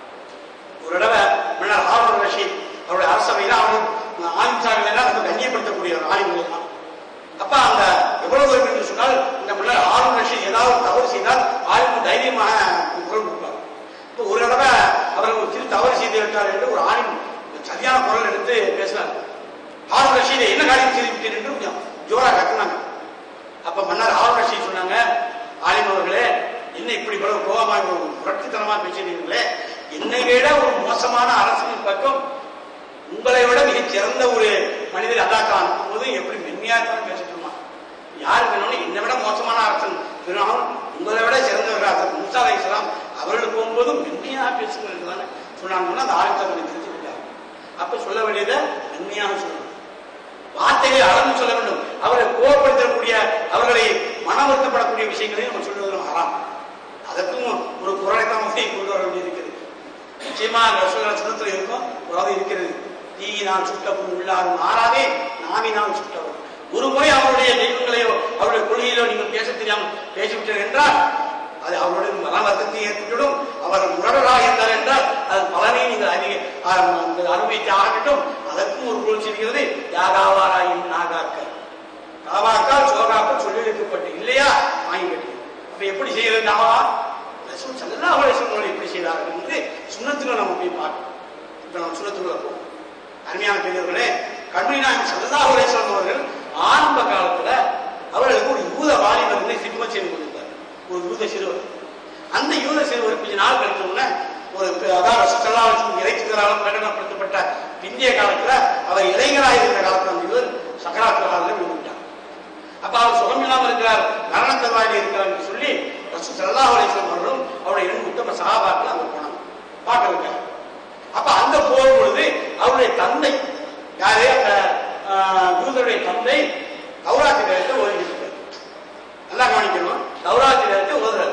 ஒரு தடவை மன்னர் ஹாரூன் ரஷீத் அவருடைய அரசவையில் அவரும் ஆலிம்சார்கள் எல்லாம் ரொம்ப கண்ணியப்படுத்தக்கூடிய ஒரு ஆலிம்கள் எல்லாம் அப்ப அந்த எவ்வளவு தூரம் என்று சொன்னால் இந்த மன்னர் ஹாரூன் ரஷீத் ஏதாவது ஒரு தவறு செய்தால் ஆலிம் தைரியமாக குரல் கொடுப்பார் இப்போ ஒரு தடவை அவர் ஒரு சிறு தவறு செய்து விட்டார் என்று ஒரு ஆலிம் சரியான குரல் எடுத்து பேசினார் ஹாரூன் ரஷீதை என்ன காரியம் செய்து விட்டீர் என்று கொஞ்சம் ஜோரா கத்துனாங்க அப்ப மன்னர் ஹாரூன் ரஷீத் சொன்னாங்க ஆலிம் அவர்களே என்ன இப்படி இவ்வளவு கோபமா புரட்சித்தனமா பேசுறீங்களே என்னை விட ஒரு மோசமான அரசின் பக்கம் உங்களை விட மிகச் சிறந்த ஒரு மனிதர் அல்லாக்கான் போது எப்படி மென்மையாக பேசணுமா யார் வேணும்னு என்னை விட மோசமான அரசன் வேணும் உங்களை விட சிறந்தவர்கள் அதற்கு முசா அலை இஸ்லாம் அவர்கள் போகும்போது மென்மையாக பேசுங்கள் என்றுதானே சொன்னாங்கன்னா அந்த ஆயத்தை கொஞ்சம் தெரிஞ்சு விட்டாங்க அப்ப சொல்ல வேண்டியதை மென்மையாக சொல்லணும் வார்த்தைகளை அளந்து சொல்ல வேண்டும் அவரை கோபப்படுத்தக்கூடிய அவர்களை மன வருத்தப்படக்கூடிய விஷயங்களை நம்ம சொல்வதில் ஹராம் அதற்கும் ஒரு குரலை தான் வந்து கொண்டு வர வேண்டியிருக்கிறது நிச்சயமா ரசோதர சின்னத்தில் இருக்கும் ஒரு இருக்கிறது தீயினால் சுட்டப்பும் உள்ளாரும் மாறாதே நாவினால் சுட்டவும் ஒரு முறை அவருடைய தெய்வங்களையோ அவருடைய கொள்கையிலோ நீங்கள் பேச தெரியாமல் பேசிவிட்டீர்கள் என்றால் அது அவருடைய மன வருத்தத்தை ஏற்பட்டுவிடும் அவர் முரடராக இருந்தார் என்றால் அது பலனை நீங்கள் அறிய அனுபவித்து ஆகட்டும் அதற்கும் ஒரு பொருள் செய்கிறது யாகாவாராயின் நாகாக்கள் காவாக்கால் சோகாக்கள் சொல்லி வைக்கப்பட்டு இல்லையா வாங்கி கட்டி அப்ப எப்படி செய்யறது நாவா ரசூல் சல்லா அலிஸ்வங்களை எப்படி செய்தார்கள் என்று சுண்ணத்துல நம்ம போய் பார்க்கணும் இப்ப நம்ம சுண்ணத்துக்குள்ள போவோம் அருமையான பெரியவர்களே கண்மணி நாயகம் சல்லா அலிஸ்வரம் அவர்கள் ஆரம்ப காலத்துல அவர்களுக்கு ஒரு யூத வாலிபர்களை சிக்ம செய்து கொண்டிருந்தார் ஒரு யூத சிறுவர் அந்த யூத சிறுவர் கொஞ்ச நாள் கழிச்ச உடனே ஒரு அதாவது சல்லா அலிஸ்வரம் இறைச்சிகளால் பிரகடனப்படுத்தப்பட்ட பிந்திய காலத்துல அவர் இளைஞராக இருக்கிற காலத்துல அந்த யூதர் சக்கராத்துல விழுந்துட்டார் அப்ப அவர் சுகம் இல்லாமல் இருக்கிறார் மரணத்தவாயில் இருக்கிறார் என்று சொல்லி ரசூ சல்லா அலிஸ்லாம் அவர்களும் அவருடைய இரண்டு உத்தம சகாபாக்கள் அங்க போனாங்க பார்க்க வைக்காங்க அப்ப அந்த போர் பொழுது அவருடைய தந்தை யாரு அந்த யூதருடைய தந்தை கௌராத்தி நேரத்தை ஓதி இருக்கிறார் நல்லா கவனிக்கணும் கௌராத்தி நேரத்தை ஓதுறாரு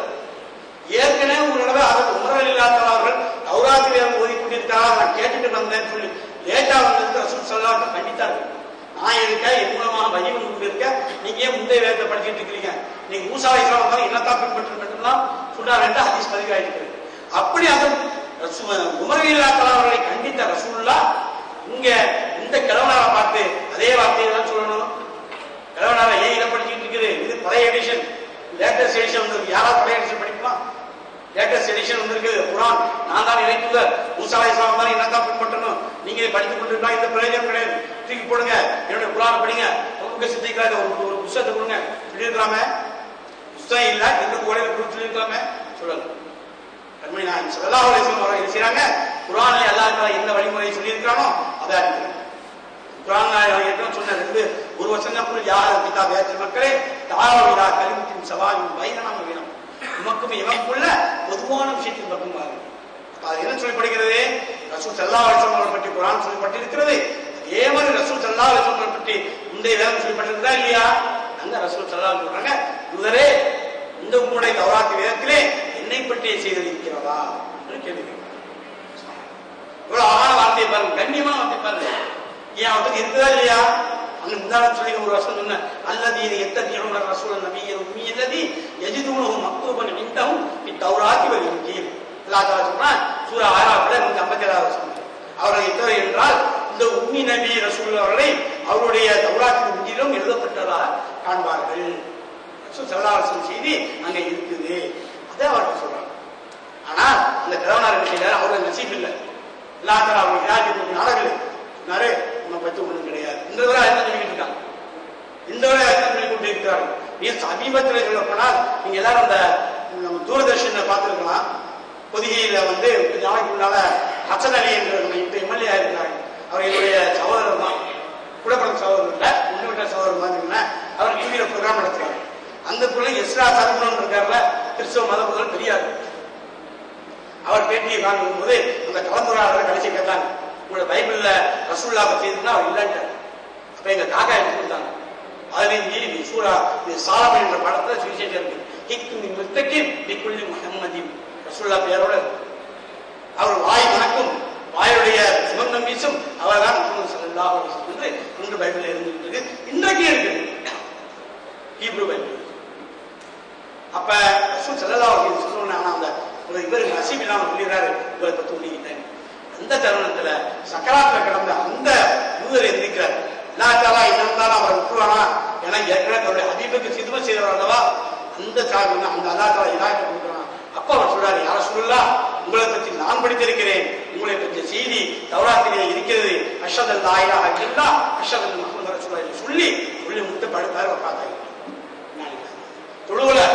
ஏற்கனவே ஒரு தடவை அவர் உணர்வு இல்லாத அவர்கள் கௌராத்தி நேரம் ஓதி கொண்டிருக்கிறார் நான் கேட்டுட்டு வந்தேன்னு சொல்லி லேட்டா வந்ததுக்கு ரசூல் சல்லாத்தை கண்டித்தார்கள் நான் இருக்க என் மூலமாக வழிவன் கொண்டு இருக்க நீங்க ஏன் முந்தைய வேதத்தை படிச்சுட்டு இருக்கிறீங்க நீங்க மூசா இஸ்லாம் வந்தாலும் என்னத்தான் பின்பற்ற மட்டும்தான் சொன்னார் என்று ஹதீஸ் பதிவாயிருக்கிறது அப்படி அந்த உமர்வீலாக்கள் அவர்களை கண்டித்த ரசூல்லா இங்க இந்த கிழவனாரை பார்த்து அதே வார்த்தையை தான் சொல்லணும் கிழவனார ஏன் இதை படிச்சுட்டு இருக்குது இது பழைய எடிஷன் லேட்டஸ்ட் எடிஷன் வந்திருக்கு யாராவது பழைய எடிஷன் படிக்குமா லேட்டஸ்ட் எடிஷன் வந்திருக்கு குரான் நான் தான் இணைத்துள்ள மூசா இஸ்லாம் வந்தாலும் என்னத்தான் பின்பற்றணும் நீங்க இதை படித்துக் கொண்டிருந்தா இந்த பிரயோஜனம் கிடையாது தூக்கி போடுங்க என்னுடைய குரான் படிங்க உங்களுக்கு சித்திக்கிறாங்க ஒரு ஒரு புஸ்தகத்தை கொடுங்க சொல்லியிருக்கலாமே புஸ்தகம் இல்ல இந்த கோடையில கொடுத்து சொல்லியிருக்கலாமே சொல்லல கண்மணி நான் சல்லா அலிஸ்லாம் அவர்கள் என்ன செய்யறாங்க குரான்ல எல்லாருக்கும் எந்த வழிமுறையை சொல்லியிருக்கிறானோ அதை அறிஞர் குரான் ஏற்கனவே சொன்ன ரெண்டு ஒரு வருஷம் தான் யார் கிதா பேச்சு மக்களே தாராவிழா கலிமத்தின் சவாயும் பயங்கரமான வீரம் உமக்கும் இவக்குள்ள பொதுவான விஷயத்தின் பக்கம் பாருங்க அப்ப அது என்ன சொல்லப்படுகிறது ரசூல் சல்லா அலிஸ்வங்களை பற்றி குரான் சொல்லப்பட்டிருக்கிறது அதே மாதிரி ரசூல் சல்லா அலிஸ்வங்களை பற்றி முந்தைய வேதம் சொல்லப்பட்டிருந்தா இல்லையா அங்க ரசூல் சல்லா சொல்றாங்க யூதரே இந்த உங்களுடைய தௌராத்தி வேதத்திலே என்னை பற்றிய செய்தது இருக்கிறதா என்று கேள்வி கேட்கிறார். இவ்வளவு அழகான வார்த்தையை பாருங்க கண்ணியமான வார்த்தை பாருங்க ஏன் அவருக்கு இருக்குதா இல்லையா அங்க முந்தான சொல்லி ஒரு வருஷம் சொன்ன அல்லது இது எத்தனை ரசூல் நபியர் உண்மை அல்லது எஜிதுனவும் மக்தூபன் இந்தவும் இத்தௌராத்தி வரி கீழ் அல்லாஹ் சொன்னா சூரா ஆறாவது நூத்தி ஐம்பத்தி ஏழாவது வருஷம் அவர்கள் எத்தவர் என்றால் இந்த உம்மி நபி ரசூல் அவர்களை அவருடைய தௌராத்தின் முன்னிலும் எழுதப்பட்டதாக காண்பார்கள் ரசூல் ஸல்லல்லாஹு அலைஹி வஸல்லம் செய்தி அங்க இருக்குது அதை அவர்கள் சொல்றாங்க ஆனா அந்த கிழவனார் என்ன செய்யறாரு அவருக்கு நசீப் இல்லை இல்லாத அவங்க இராஜ்யத்துக்கு நாடகம் சொன்னாரு உன்னை பத்தி ஒண்ணும் கிடையாது இந்த வரை என்ன சொல்லிட்டு இருக்காங்க இந்த வரை என்ன சொல்லி கொண்டு இருக்கிறார்கள் நீ சமீபத்தில் சொல்லப்போனால் நீங்க எல்லாரும் அந்த நம்ம தூரதர்ஷனை பார்த்துருக்கலாம் பொதிகையில வந்து கொஞ்ச நாளைக்கு முன்னால ஹசன் அலி என்ற இப்ப எம்எல்ஏ இருக்கிறாங்க அவர் என்னுடைய சகோதரர் தான் குடப்படம் சகோதரர் இல்ல உண்மைவிட்ட சகோதரர் தான் சொன்னேன் அவர் டிவியில ப்ரோக்ராம் நடத்துறாரு அந்த பிள்ளை எஸ்ரா சரவணன் இருக்காருல்ல கிறிஸ்தவ மத முதல் தெரியாது அவர் பேட்டியை காணும் போது அந்த கலந்துரையாளர் கடைசி கேட்டாங்க உங்களோட பைபிள்ல ரசூல்லா பத்தி இருக்குன்னா அவர் இல்லைன்ட்டார் அப்ப எங்க காக்கா எடுத்து கொடுத்தாங்க அதுலயும் மீறி நீ சூரா இது சாலமன் என்ற படத்துல சுவிசேஷம் இருக்கு ஹிக்கு முத்தக்கி பிக்குள்ளி முகம்மதி ரசூல்லா பெயரோட இருக்கு. அவர் வாய் வணக்கும் வாயுடைய சுகந்தம் வீசும் அவர் தான் சல்லல்லாஹு அலைஹி வஸல்லம் என்று இன்று பைபிள்ல இருந்துட்டு இருக்கு இன்றைக்கு இருக்குது ஹீப்ரு பைபிள் அப்ப ரசூல் ஸல்லல்லாஹு அலைஹி வஸல்லம் சொன்னாங்க ஆனா அந்த ஒரு இவர் நசீப் இல்லாம சொல்லிடுறாரு இவரை பத்தி ஒண்ணுகிட்டேன் அந்த தருணத்துல சக்கராத்துல கிடந்த அந்த யூதர் எந்திரிக்கிறார் இல்லாட்டாலா இருந்தாலும் அவரை விட்டுருவானா ஏன்னா ஏற்கனவே தன்னுடைய அதிபருக்கு சிதுமை செய்தவர் அல்லவா அந்த சாமி வந்து அந்த அல்லாத்தாலா இதாயத்தை கொடுக்குறான் அப்ப அவர் சொல்றாரு யார சொல்லலாம் உங்களை பற்றி நான் படித்திருக்கிறேன் உங்களை பற்றிய செய்தி தௌராத்திலே இருக்கிறது அஷதல் தாயிலா இல்லா அஷதல் முகமது ரசூலுல்லாஹி சொல்லி சொல்லி முட்டு படுத்தாரு உட்காந்தாங்க தொழுவல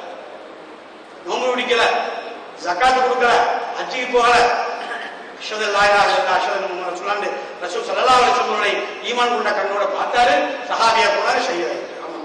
நோம்பு பிடிக்கல ஜக்காத்து கொடுக்கல அஜிக்கு போகல அஷது லாயிலா இல்லா அஷது முகமது சொல்லாண்டு ரசூல் சல்லல்லாஹு அலைஹி வஸல்லம் ஈமான் கொண்ட கண்ணோட பார்த்தாரு சஹாபியா போனாரு ஷஹீத்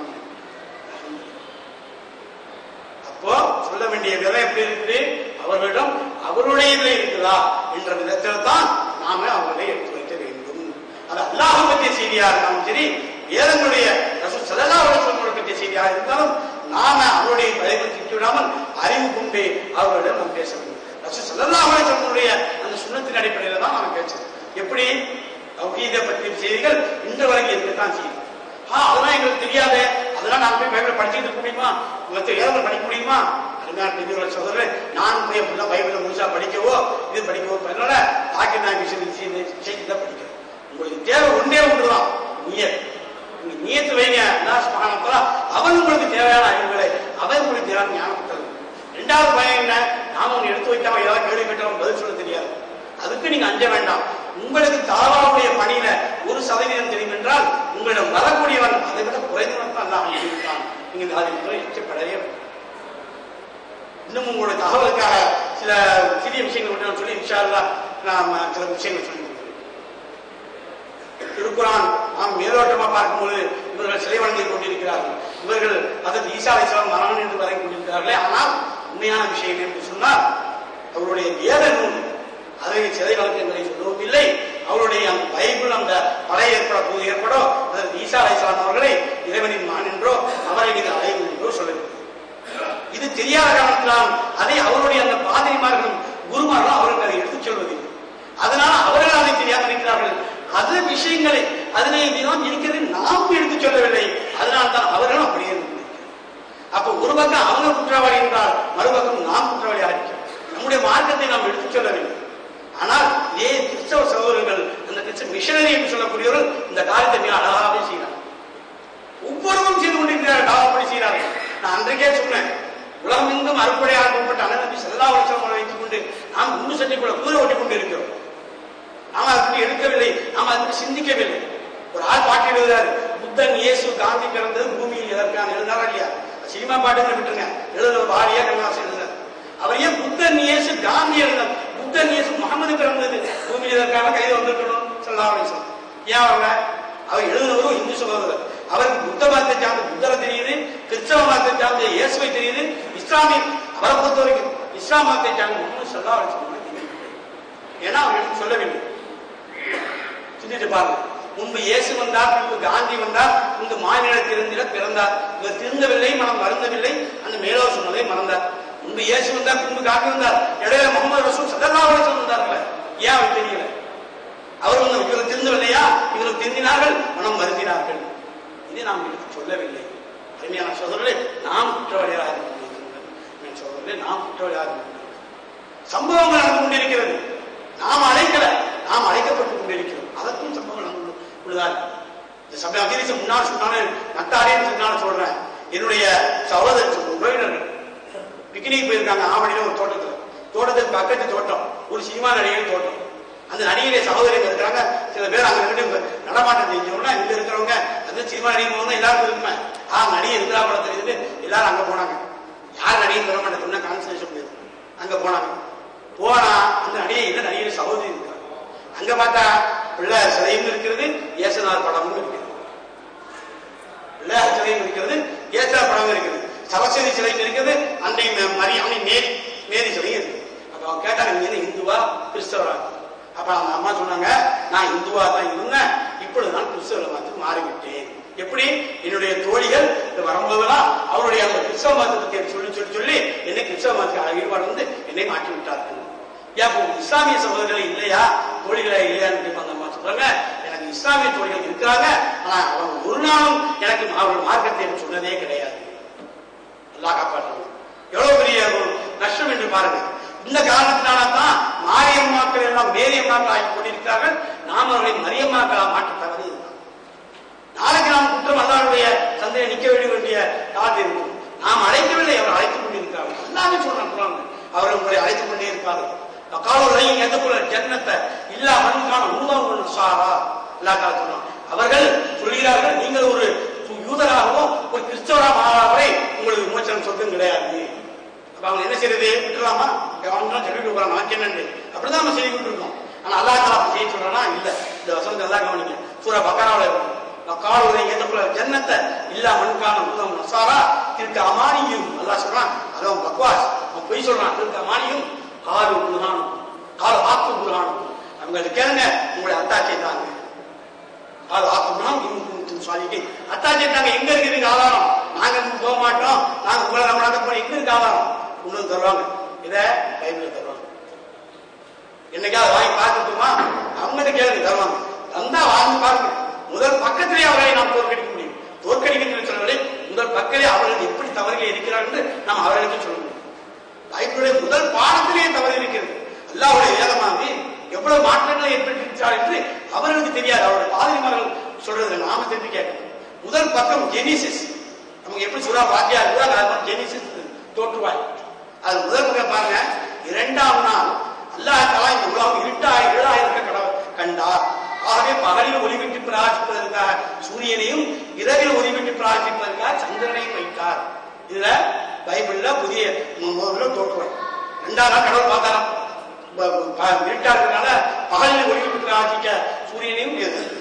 அப்போ சொல்ல வேண்டிய விதம் எப்படி இருக்குது அவர்களிடம் அவருடைய நிலை இருக்குதா என்ற விதத்தில் தான் நாம அவர்களை எடுத்து வைக்க வேண்டும் அது அல்லாஹ் பற்றிய செய்தியா இருந்தாலும் சரி வேதங்களுடைய ரசூல் ஸல்லல்லாஹு அலைஹி வஸல்லம் பற்றிய செய்தியா இருந்தாலும் நாம அவருடைய பதிவை திட்டுவிடாமல் அறிவு கொண்டு அவர்களிடம் நாம் பேச வேண்டும் ரசூல் ஸல்லல்லாஹு அலைஹி வஸல்லமுடைய அந்த சுண்ணத்தின் அடிப்படையில தான் நாம பேசணும் எப்படி தௌஹீதை பற்றிய செய்திகள் இன்று வரைக்கும் இருக்கத்தான் செய்யுது ஆ அதெல்லாம் எங்களுக்கு தெரியாது அதெல்லாம் நான் போய் பைபிளை படிச்சுட்டு இருக்க முடியுமா மற்ற வேதங்களை படிக்க முடியுமா அதுதான் பெரியவர சகோதரர் நான் போய் அப்படிலாம் பைபிளை முழுசா படிக்கவோ இது படிக்கவோ அதனால டாக்டர் நான் விஷயம் செய்தி தான் படிக்கிறேன் உங்களுக்கு தேவை ஒன்றே ஒன்றுதான் நீயத் நீங்க நீயத்து வைங்க அல்லாஹ் சுப்ஹானஹு வ தஆலா அவன் உங்களுக்கு தேவையான அறிவுகளை அவன் உங்களுக்கு தேவையான ஞானம் தரும் ரெண்டாவது பயம் என்ன நாம ஒன்று எடுத்து வைக்காம ஏதாவது கேள்வி கேட்டாலும் பதில் சொல்ல தெரியாது அதுக்கு நீங்க அஞ்ச வேண்டாம் உங்களுக்கு தாவாவுடைய பணியில ஒரு சதவீதம் தெரியும் என்றால் உங்களிடம் வரக்கூடியவன் அதை விட குறைந்தவன் தான் அல்லாஹ் அனுப்பியிருக்கான் நீங்க அதை எச்சப்படவே வேண்டாம். இன்னும் உங்களுடைய தகவலுக்காக சில சிறிய விஷயங்கள் மட்டும் நான் சொல்லி இன்ஷா அல்லாஹ் நாம சில விஷயங்கள் சொல்லி கொடுக்கிறேன். திருக்குறான் நாம் மேலோட்டமா பார்க்கும்போது இவர்கள் சிலை வழங்கி கொண்டிருக்கிறார்கள் இவர்கள் அதற்கு ஈசா அலிஸ்லாம் மரணம் என்று வரை கொண்டிருக்கிறார்களே ஆனால் உண்மையான விஷயம் என்று சொன்னால் அவருடைய வேத நூல் அதை சிலை வழக்கு என்பதை சொல்லவும் இல்லை அவருடைய அந்த பைபிள் அந்த பழைய ஏற்பட போது ஏற்படோ அதற்கு ஈசா அலிஸ்லாம் அவர்களை இறைவனின் மான் என்றோ அவரை நீங்கள் அடையும் என்றோ சொல்லுங்கள் இது தெரியாத காரணத்தினால் அதை அவருடைய அந்த பாதிரிமார்களும் குருமார்களும் அவருக்கு அதை எடுத்துச் சொல்வதில்லை அதனால அவர்கள் அதை தெரியாமல் இருக்கிறார்கள் அது விஷயங்களை அதனை இதுதான் இருக்கிறது நாம் எடுத்துச் சொல்லவில்லை அதனால் தான் அவர்களும் அப்படியே இருக்கிறார்கள். அப்ப ஒரு பக்கம் அவங்க குற்றவாளி என்றால் மறுபக்கம் நாம் குற்றவாளி ஆகிறோம் நம்முடைய மார்க்கத்தை நாம் எடுத்துச் சொல்லவில்லை ஆனால் இதே கிறிஸ்தவ சகோதரர்கள் அந்த கிறிஸ்தவ மிஷனரி என்று சொல்லக்கூடியவர்கள் இந்த காரியத்தை மிக அழகாகவே செய்கிறார் ஒவ்வொருவரும் செய்து கொண்டிருக்கிறார்கள் டாவப்படி செய்கிறார்கள் நான் அன்றைக்கே சொன்னேன் உலகமெங்கும் அறுப்படையாக அனுப்பப்பட்ட அண்ணன் செல்லா வருஷம் வைத்துக் கொண்டு நாம் குண்டு சட்டைக்குள்ள குதிரை ஓட்டிக் கொண்டு இருக்கிறோம் நாம அதுக்கு எடுக்கவில்லை நாம அதுக்கு சிந்திக்கவில்லை ஒரு ஆள் பாட்டு எழுதுறாரு புத்தன் இயேசு காந்தி பிறந்தது பூமியில் எதற்கான எழுதாரா இல்லையா சினிமா பாட்டுகளை விட்டுருங்க எழுதுற வாரியா கண்ணாசன் எழுதுறாரு அவர் ஏன் புத்தன் இயேசு காந்தி எழுதார் புத்தன் இயேசு முகமது பிறந்தது பூமியில் எதற்கான கைது வந்திருக்கணும் சொல்லாம ஏன் அவங்க அவர் எழுதுனவரும் இந்து சகோதரர் அவருக்கு புத்த மதத்தை சார்ந்த புத்தரை தெரியுது கிறிஸ்தவ மதத்தை சார்ந்த இயேசுவை தெரியுது இஸ்லாமிய அவரை பொறுத்த வரைக்கும் இஸ்லாம் மதத்தை சார்ந்த முகமது சல்லா அலிஸ்லாம் ஏன்னா அவர் எடுத்து சொல்லவில்லை சிந்தித்து பாருங்க முன்பு இயேசு வந்தார் முன்பு காந்தி வந்தார் முன்பு மாநில திருந்திட பிறந்தார் இவர் திருந்தவில்லை மனம் வருந்தவில்லை அந்த மேலோர் சொன்னதை மறந்தார் முன்பு இயேசு வந்தார் முன்பு காந்தி வந்தார் இடையில முகமது ரசூல் சல்லா அலிஸ்லாம் வந்தார்கள் ஏன் அவர் தெரியல அவர் வந்து இவர் திருந்தவில்லையா இவர் திருந்தினார்கள் மனம் வருந்தினார்கள் இதை நாம் எடுத்து சொல்லவில்லை அருமையான சோதரர்களே நாம் குற்றவாளிகளாக கொண்டிருக்கிறோம் என் சோதரர்களே நாம் குற்றவாளியாக கொண்டிருக்கிறோம் சம்பவங்கள் நடந்து கொண்டிருக்கிறது நாம் அழைக்கல நாம் அழைக்கப்பட்டு கொண்டிருக்கிறோம் அதற்கும் சம்பவங்கள் நடந்து உள்ளதால் இந்த சபை அதிரிச முன்னால் சொன்னாலே நட்டாரேன்னு சொன்னாலும் சொல்றேன் என்னுடைய சகோதர உறவினர்கள் பிக்னிக் போயிருக்காங்க ஆவணியில ஒரு தோட்டத்துல தோட்டத்துக்கு பக்கத்து தோட்டம் ஒரு சினிமா நடிகர் தோட்டம் அந்த நடிகரை சகோதரிகள் இருக்கிறாங்க சில பேர் அங்க இருந்து நடமாட்டம் செஞ்சோம்னா இங்க இருக்கிறவங்க அந்த சினிமா நடிகை வந்து எல்லாருக்கும் இருக்குமே ஆ நடிகை இருக்கிறா படம் தெரியுது எல்லாரும் அங்க போனாங்க யார் நடிகை சொல்ல மாட்டேன் கான்சன்ட்ரேஷன் போயிருக்கு அங்க போனாங்க போனா அந்த நடிகை இல்ல நடிகை சகோதரி இருக்காங்க அங்க பார்த்தா பிள்ளையார் சிலையும் இருக்கிறது இயேசுநாதர் படமும் இருக்கிறது பிள்ளையார் சிலையும் இருக்கிறது இயேசுநாதர் படமும் இருக்கிறது சரஸ்வதி சிலையும் இருக்கிறது அன்னை ம- மரி அன்னை மேரி மேரி சிலையும் இருக்குது அப்ப அவங்க கேட்டாங்க நீங்க என்ன இந்துவா கிறிஸ்தவரா அப்ப அவங்க அம்மா சொன்னாங்க நான் இந்துவா தான் இருந்தேன் இப்பொழுது நான் கிறிஸ்தவ மதத்துக்கு மாறிவிட்டேன் எப்படி என்னுடைய தோழிகள் இங்க வரும்போதெல்லாம் அவருடைய அந்த கிறிஸ்தவ மதத்தை பத்தி சொல்லி சொல்லி சொல்லி என்னை கிறிஸ்தவ மதத்துக்கு ஈடுபாடு வந்து என்னை மாற்றி விட்டார்கள் ஏன் இப்போ இஸ்லாமிய சகோதரர்கள் இல்லையா தோழிகளே இல்லையான்னு கேட்பாங்க அம்மா சொல்றாங்க எனக்கு இஸ்லாமிய தோழிகள் இருக்கிறாங்க ஆனா அவங்க ஒரு நாளும் எனக்கு அவர்கள் மார்க்கத்தை எனக்கு சொன்னதே கிடையாது நல்லா காப்பாற்றணும் எவ்வளவு பெரிய ஒரு நஷ்டம் என்று பாருங்க இந்த காரணத்தினால தான் மாரியம்மாக்கள் எல்லாம் மேரியம்மாக்கள் ஆகி கொண்டிருக்கிறார்கள் நாம் அவர்களை மரியம்மாக்களாக மாற்ற தவறு இதுதான். நாளைக்கு நாம் குற்றம் அல்லாருடைய சந்தையை நிக்க வேண்டிய வேண்டிய காலம் இருக்கும் நாம் அழைக்கவில்லை அவர் அழைத்துக் கொண்டிருக்கிறார்கள் எல்லாமே சொல்றாங்க அவர்கள் உங்களை அழைத்துக் கொண்டே இருப்பார்கள் காலோரையும் எந்தக்குள்ள ஜன்னத்தை இல்லா மண்கான உண்மை சாரா எல்லா காலத்திலும் அவர்கள் சொல்கிறார்கள் நீங்கள் ஒரு யூதராகவோ ஒரு கிறிஸ்தவராக வரை உங்களுக்கு விமோச்சனம் சொர்க்கம் கிடையாது அப்ப அவங்க என்ன செய்யறது விட்டுலாமா அவன் சொல்லிட்டு போறான் நமக்கு என்னன்னு அப்படிதான் நம்ம செய்துட்டு இருக்கோம் ஆனா அல்லாஹ் தாலா அப்படி செய்ய சொல்றானா இல்ல இந்த வசனத்தை எல்லாம் கவனிங்க சூரா பக்கராவில் காலுரை ஏதக்குள்ள ஜன்னத்தை இல்லா மண்கான உள்ளம் நசாரா திருக்கு அமானியும் அல்லாஹ் சொல்றான் அதான் பக்வாஸ் அவன் பொய் சொல்றான் திருக்கு அமானியும் காலு குருகானும் காலு ஆக்கு குருகானும் அவங்க அதை கேளுங்க உங்களை அத்தாச்சை தாங்க காலு ஆக்கு குருகான் இன்னும் சொல்லிட்டு அத்தாச்சை தாங்க எங்க இருக்குது ஆதாரம் நாங்க இங்க போக மாட்டோம் நாங்க உங்களை நம்ம நடக்க போறோம் எங்க இருக்கு ஆதாரம் இன்னும் தருவாங்க இத பைபிள் தருவாங்க என்னைக்காவது வாங்கி பார்த்துட்டுமா அவங்ககிட்ட கேளுங்க தருவாங்க தந்தா வாங்கி பாருங்க முதல் பக்கத்திலே அவர்களை நாம் தோற்கடிக்க முடியும் தோற்கடிக்க சொல்லவில்லை முதல் பக்கத்திலே அவர்கள் எப்படி தவறுகள் இருக்கிறார்கள் என்று நாம் அவர்களுக்கு சொல்ல முடியும் பைபிளுடைய முதல் பாடத்திலேயே தவறு இருக்கிறது அல்லாவுடைய வேதமாகி எவ்வளவு மாற்றங்களை ஏற்படுத்தியிருக்கிறார் என்று அவர்களுக்கு தெரியாது அவருடைய பாதிரிமார்கள் சொல்றதுல நாம தெரிஞ்சு கேட்கணும் முதல் பக்கம் ஜெனிசிஸ் நமக்கு எப்படி சுறா வாக்கியா இருக்குதோ ஜெனிசிஸ் தோற்றுவாய் அது முதல் பக்கம் பாருங்க இரண்டாம் நாள் அல்லாஹ் தலா இந்த உலகம் இருட்டா இருளா இருக்க கடவுள் கண்டார் ஆகவே பகலில் ஒளிவிட்டு பிரார்த்திப்பதற்காக சூரியனையும் இரவில் ஒளிவிட்டு பிரார்த்திப்பதற்காக சந்திரனையும் வைத்தார் இதுல பைபிள்ல புதிய முதல்ல தோற்றுவாய் ரெண்டாம் நாள் கடவுள் பார்த்தாராம் ப- ப- இருட்டா இருக்கிறதுனால பகலில் ஒளிவிட்டு பிரார்த்திக்க சூரியனையும்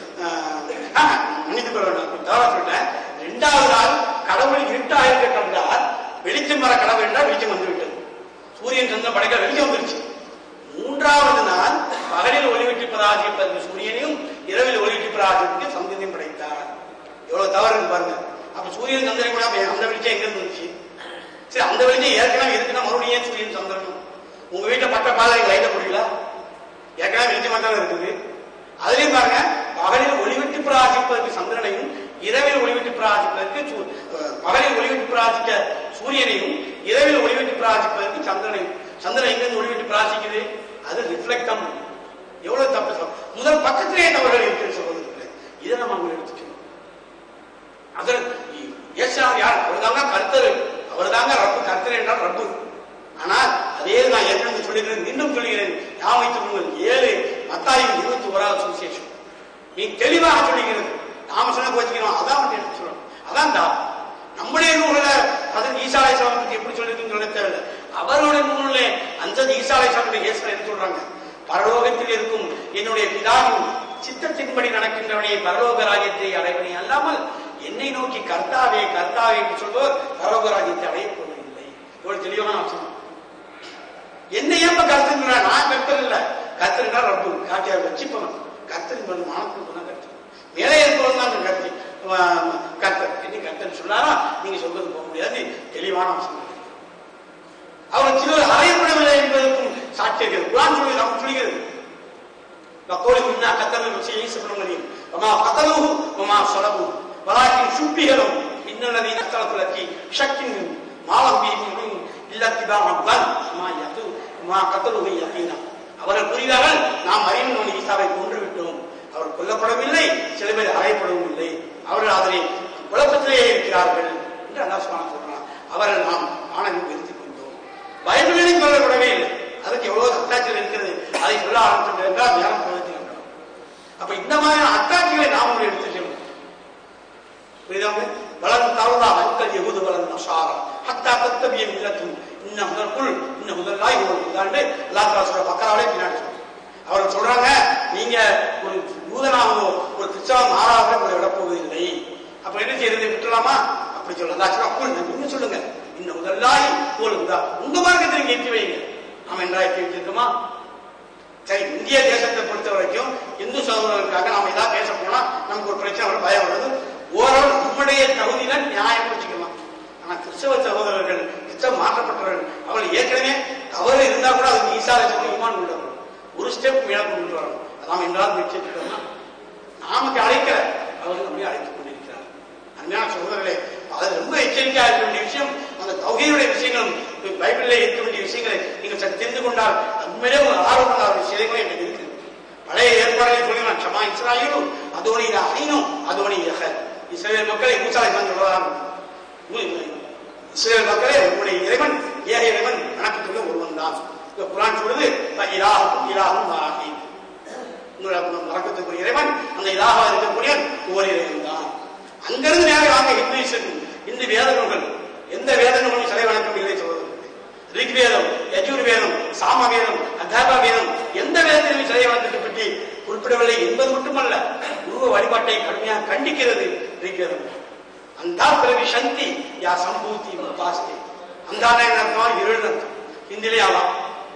ஆஹ், மன்னித்துக் கொள்ள வேண்டும் தவறா சொல்லிட்டேன் ரெண்டாவது நாள் கடவுள் இருட்டா இருக்க கண்டார் வெளிச்சம் வர கடவுள் என்றால் வெளிச்சம் வந்து விட்டது சூரியன் சந்திரன் படைக்க வெளிச்சம் வந்துருச்சு மூன்றாவது நாள் பகலில் ஒளிவிட்டு பிரார்த்திப்பதற்கு சூரியனையும் இரவில் ஒளிவிட்டு பிரார்த்திப்பதற்கு சந்திரனையும் படைத்தார் எவ்வளவு தவறு இருக்கு பாருங்க அப்ப சூரியன் சந்திரன் கூட அப்ப அந்த வெளிச்சம் எங்க இருந்து வந்துச்சு சரி அந்த வெளிச்சம் ஏற்கனவே இருக்குன்னா மறுபடியும் ஏன் சூரியன் சந்திரனும் உங்க வீட்டை பட்ட பாதை லைட்ட முடியல ஏற்கனவே வெளிச்சமா தான் இருக்குது அதுலயும் பாருங்க பகலில் ஒளிவிட்டு பிரார்த்திப்பதற்கு சந்திரனையும் இரவில் ஒளிவிட்டு பிரார்த்திப்பதற்கு சூ- அஹ், பகலில் ஒளிவிட்டு பிரார்த்திக்க சூரியனையும் இரவில் ஒளிவிட்டு பிரார்த்திப்பதற்கு சந்திரனையும் சந்திரன் எங்க இருந்து ஒளிவிட்டு பிரார்த்திக்குது அது ரிஃப்ளெக்ட் தான் பண்ணும். எவ்வளவு தப்பு சொல்ல முதல் பக்கத்திலேயே தவறுகள் இருக்கு சொல்வதற்கு இதை நம்ம அவங்க எடுத்துக்கணும் அதன் ஏசார் யார் அவர்தாங்க கர்த்தர் அவர்தாங்க ரப்பு கர்த்தர் என்றால் ரப்பு ஆனால் அதே நான் ஏற்கனவே சொல்லுகிறேன் மீண்டும் சொல்லுகிறேன் ஞாபகம் வைத்துக் கொள்ளுங்கள் ஏழு மத்தாயும் இருபத்தி ஓராவது சுவிசேஷம் நீ தெளிவாக சொல்லுகிறது நாம சொன்ன போச்சுக்கிறோம் அதான் வந்து எடுத்து சொல்லணும் அதான் தான் நம்முடைய நூல்ல அதன் ஈசாலை சாமி பத்தி எப்படி சொல்லிருக்குன்னு சொல்ல தேவையில்லை அவருடைய நூலிலே அந்த ஈசாலை சாமி இயேசுல என்ன சொல்றாங்க பரலோகத்தில் இருக்கும் என்னுடைய பிதாவின் சித்தத்தின்படி நடக்கின்றவனே பரலோக ராஜ்யத்தை அடைவனே அல்லாமல் என்னை நோக்கி கர்த்தாவே கர்த்தாவே என்று சொல்வோர் பரலோக ராஜ்யத்தை அடையப் போவதில்லை ஒரு தெளிவான வசனம் என்ன ஏன் கருத்துங்கிற நான் கருத்தல் இல்ல கருத்துனா ரப்பு காட்டியா வச்சுப்பவன் கருத்து வந்து மானத்துக்கு தான் கருத்து மேலே இருப்பவன் தான் கருத்து கர்த்தர் என்ன கருத்தன் சொன்னாரா நீங்க சொல்றது போக முடியாது தெளிவான வசனம் அவர் சிலர் அறையப்படவில்லை என்பதற்கும் சாட்சி இருக்கிறது குரான் சொல்லி நமக்கு சொல்கிறது وقول منا قتل المسيح عيسى بن مريم وما قتلوه وما صلبوه ولكن شبه لهم ان الذين اختلفوا لفي شك ما لم به من الا اتباع الظن ما يقتل ما قتلوه يقينا அவர்கள் புரிந்தார்கள் நாம் மரியன் ஈசாவை கொன்று விட்டோம் அவர் கொல்லப்படவில்லை சில பேர் அறையப்படவும் இல்லை அவர்கள் அதனை குழப்பத்திலேயே இருக்கிறார்கள் என்று அல்லாஹ் சுப்ஹானஹு சொல்றான் அவர்கள் நாம் ஆணவம் வெறுத்துக் கொண்டோம் பைபிளிலே சொல்லப்படவே இல்லை அதுக்கு எவ்வளவு அத்தாட்சிகள் இருக்கிறது அதை சொல்ல ஆரம்பிச்சது என்றால் நேரம் போவதற்கு அப்ப இந்த மாதிரியான அத்தாட்சிகளை நாம் ஒரு எடுத்து செல்லும் புரியுதாங்க வளர்ந்து தாழ்வதா மக்கள் எகுது வளர்ந்த நசாரா ஹத்தா தத்தபிய மில்லத்தும் இன்ன முதற்குள் இன்ன முதலாய் உங்களுக்கு தாண்டு அல்லா சொல்ற பக்கராவே பின்னாடி சொல்றாங்க அவர் சொல்றாங்க நீங்க ஒரு யூதனாகவோ ஒரு கிறிஸ்தவம் மாறாக உங்களை விடப்போவதில்லை அப்ப என்ன செய்யறது விட்டுலாமா அப்படி சொல்லலாம் அப்போ நீங்க சொல்லுங்க இன்ன முதலாய் உங்களுக்கு தான் உங்க மார்க்கத்தை நீங்க ஏற்றி வைங்க நாம் என்றா ஏற்றி வச்சிருக்கோமா சரி இந்திய தேசத்தை பொறுத்த வரைக்கும் இந்து சகோதரர்களுக்காக நாம ஏதாவது பேச போனா நமக்கு ஒரு பிரச்சனை வரும் பயம் வருது ஓரளவு நம்முடைய தகுதியில நியாயம் பிடிச்சிக்கலாம் ஆனா கிறிஸ்தவ சகோதரர்கள் கிறிஸ்தவ மாற்றப்பட்டவர்கள் அவர்கள் ஏற்கனவே தவறு இருந்தா கூட அதுக்கு ஈசாத சொல்லி ஈமான் உள்ளவர்கள் ஒரு ஸ்டெப் மேல கொண்டு வரணும் நாம் என்றால் முயற்சிக்கிறோம்னா நாமக்கு அழைக்கல அவர்கள் நம்மை அழைத்துக் கொண்டிருக்கிறார் அன்பான சகோதரர்களே அது ரொம்ப எச்சரிக்கையா இருக்க வேண்டிய விஷயம் அந்த தொகையுடைய விஷயங்களும் பைபிளில் இருக்க வேண்டிய விஷயங்களை நீங்கள் சற்று தெரிந்து கொண்டால் உண்மையிலே ஒரு ஆர்வமான விஷயங்களும் எனக்கு இருக்கு பழைய ஏற்பாடுகளை சொல்லினான் ஷமா இஸ்ராயலும் அதோனி அஹீனும் அதோனி யஹர் இஸ்ரேல் மக்களை மூசாலை சொல்றாங்க இஸ்ரேல் மக்களே உங்களுடைய இறைவன் ஏக இறைவன் வணக்கத்துள்ள ஒருவன் தான் குரான் சொல்லுது இலாகும் இலாகும் ஆகி உங்களோட வணக்கத்துக்குரிய இறைவன் அந்த இலாக இருக்கக்கூடிய ஒரு இறைவன் தான் அங்கிருந்து நேரம் வாங்க இங்கிலீஷுக்கு இந்த வேத நூல்கள் எந்த வேத நூலும் சிலை வணக்கம் இல்லை சொல்வது ரிக்வேதம் யஜுர் வேதம் சாம வேதம் அத்தாபா வேதம் எந்த வேதத்திலும் சிலை வணக்கத்தை பற்றி குறிப்பிடவில்லை என்பது மட்டுமல்ல உருவ வழிபாட்டை கடுமையாக கண்டிக்கிறது ரிக்வேதம் அந்த பிறவி சந்தி யா சம்பூத்தி பாஸ்தி அந்தான அர்த்தம் இருள் அர்த்தம் ஹிந்திலே ஆலாம்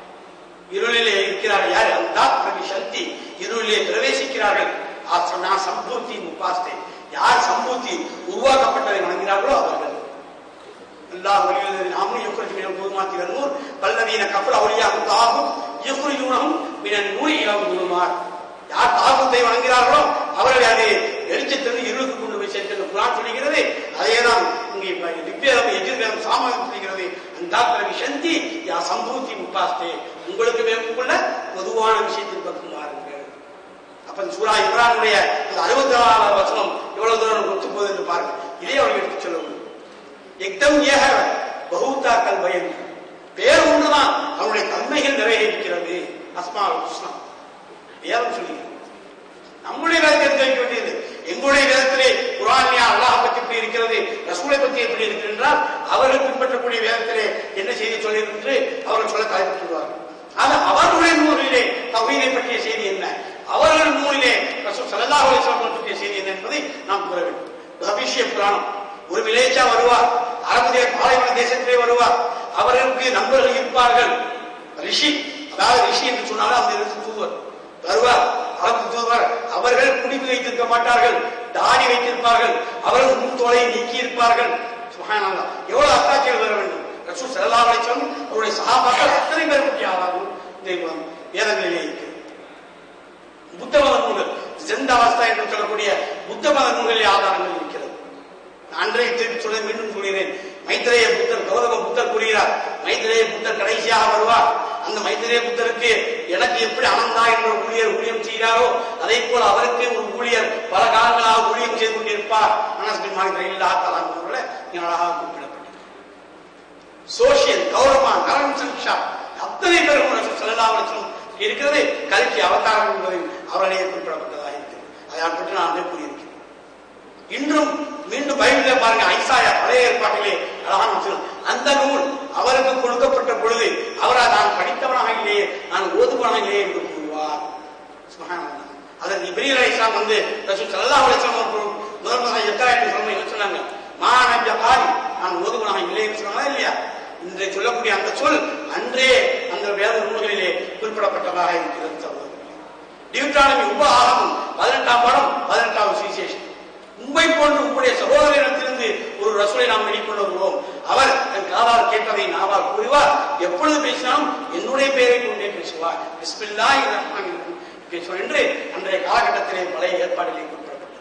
இருளிலே இருக்கிறார்கள் யார் அந்த பிறவி சந்தி இருளிலே பிரவேசிக்கிறார்கள் நான் சம்பூத்தி முப்பாஸ்தே யார் சம்பூத்தி உருவாக்கப்பட்டதை வணங்கினார்களோ அவர்கள் அல்லாஹ் வலியுறுத்தி நாமும் யுக்ரஜ் மினல் குருமாத்தி வன்னூர் பல்லவீன கஃபர் அவுலியாகும் தாகும் யுக்ரிஜூனஹும் மினன் நூரி இலம் குருமார் யார் தாகத்தை வணங்குகிறார்களோ அவர்களை அதை வெளிச்சத்திலிருந்து இருளுக்கு கொண்டு போய் சேர்க்கிறது குரான் சொல்லுகிறது அதேதான் இங்கே ரிக்வேதம் எதிர்வேதம் சாமகம் சொல்லுகிறது அந்த பிறகு சந்தி யா சம்பூத்தி முப்பாஸ்தே உங்களுக்கு மேற்கொள்ள பொதுவான விஷயத்தின் பக்கம் மாறுங்கள் அப்ப இந்த சூரா இம்ரானுடைய அந்த அறுபத்தி நாலாவது வசனம் எவ்வளவு தூரம் ஒத்து போகுது என்று பாருங்க இதே அவர்கள் எடுத்து சொல்லுவோம் எக்தம் ஏக பகுத்தாக்கள் பயம் பேர் ஒன்றுதான் அவருடைய தன்மைகள் நிறைவேறிக்கிறது அஸ்மா கிருஷ்ணா வேதம் சொல்லுகிறது நம்முடைய வேதத்தை எடுத்து வைக்க வேண்டியது எங்களுடைய வேதத்திலே குரானியா அல்லாஹ் பற்றி எப்படி இருக்கிறது ரசூலை பற்றி எப்படி இருக்கிறது என்றால் அவர்கள் பின்பற்றக்கூடிய வேதத்திலே என்ன செய்தி சொல்லியிருக்கு அவர்கள் சொல்ல தலைப்பட்டுள்ளார்கள் அது அவர்களுடைய நூலிலே தவீதை பற்றிய செய்தி என்ன அவர்கள் நூலிலே ரசூல் சல்லல்லாஹு அலைஹி வஸல்லம் பற்றிய செய்தி என்ன என்பதை நாம் கூற வேண்டும் பவிஷ்ய புராணம் ஒரு வில்லேஜா வருவார் அரபு தேச பாலைவன தேசத்திலே வருவார் அவர்களுக்கு நண்பர்கள் இருப்பார்கள் ரிஷி அதாவது ரிஷி என்று சொன்னாலும் அந்த இடத்துக்கு தூவர் வருவார் அரபு தூவர் அவர்கள் குடிப்பு வைத்திருக்க மாட்டார்கள் தாடி வைத்திருப்பார்கள் அவர்கள் முன் தோலை நீக்கி இருப்பார்கள் சுகானந்தா எவ்வளவு அத்தாட்சிகள் வர வேண்டும் ரசூல் சல்லல்லாஹு அலைஹி வஸல்லம் அவருடைய சஹாபாக்கள் அத்தனை பேர் பற்றி ஆவார்கள் இந்த வேதங்களிலே இருக்கிறது புத்த மத நூல்கள் ஜெந்தாவஸ்தா என்று சொல்லக்கூடிய புத்த மத நூல்களில் ஆதாரங்கள் இருக்கிறது அன்றைய திருப்பி சொல்ல மீண்டும் சொல்கிறேன் மைத்திரேய புத்தர் கௌதம புத்தர் கூறுகிறார் மைத்திரேய புத்தர் கடைசியாக வருவார் அந்த மைத்திரேய புத்தருக்கு எனக்கு எப்படி அனந்தா என்ற ஊழியர் ஊழியம் செய்கிறாரோ அதே போல அவருக்கு ஒரு ஊழியர் பல காலங்களாக ஊழியம் செய்து கொண்டிருப்பார் மனசு மாநில இல்லா தலாங்குள்ள அழகாக குறிப்பிடப்பட்டது சோசியல் கௌரவமா நரன் சங்ஷா அத்தனை பேரும் செல்லலாம் இருக்கிறது கல்கி அவதாரம் என்பதை அவர்களே குறிப்பிடப்பட்டதாக இருக்கிறது அதை பற்றி நான் அன்றே கூறியிருக்கிறேன் இன்றும் மீண்டும் பைபிளே பாருங்க ஐசாயா பழைய ஏற்பாட்டிலே அழகான வசனம். அந்த நூல் அவருக்கு கொடுக்கப்பட்ட பொழுது அவரா நான் படித்தவனாக இல்லையே நான் ஓதுபவனாக இல்லையே என்று கூறுவார் சுப்ஹானல்லாஹ். அதற்கு இப்ரீல் அலைஹிஸ்ஸலாம் வந்து ரசூல் ஸல்லல்லாஹு அலைஹி வஸல்லம் அவர்கள் முதல் முதல் எத்தனை சொல்லுங்க என்ன சொன்னாங்க மாநபிய காரி நான் ஓதுபவனாக இல்லை என்று சொன்னாங்களா இல்லையா இன்றைய சொல்லக்கூடிய அந்த சொல் அன்றே அந்த வேத நூல்களிலே குறிப்பிடப்பட்டதாக இருக்கிறது சகோதரர்களே. டியூட்டானமி உப ஆகமம் பதினெட்டாம் பாடம் பதினெட்டாம் சுவிசேஷம் உண்மை போன்று உங்களுடைய சகோதரத்திலிருந்து ஒரு ரசூலை நாம் வெளிக்கொண்டு வருவோம் அவர் தன் காதால் கேட்டதை நாவால் கூறுவார் எப்பொழுது பேசினாலும் என்னுடைய பெயரை கொண்டே பேசுவார் பிஸ்மில்லாஹி ரஹ்மானிர் ரஹீம் பேசுவார் என்று அன்றைய காலகட்டத்திலே பழைய ஏற்பாடுகளை குறிப்பிடப்பட்டது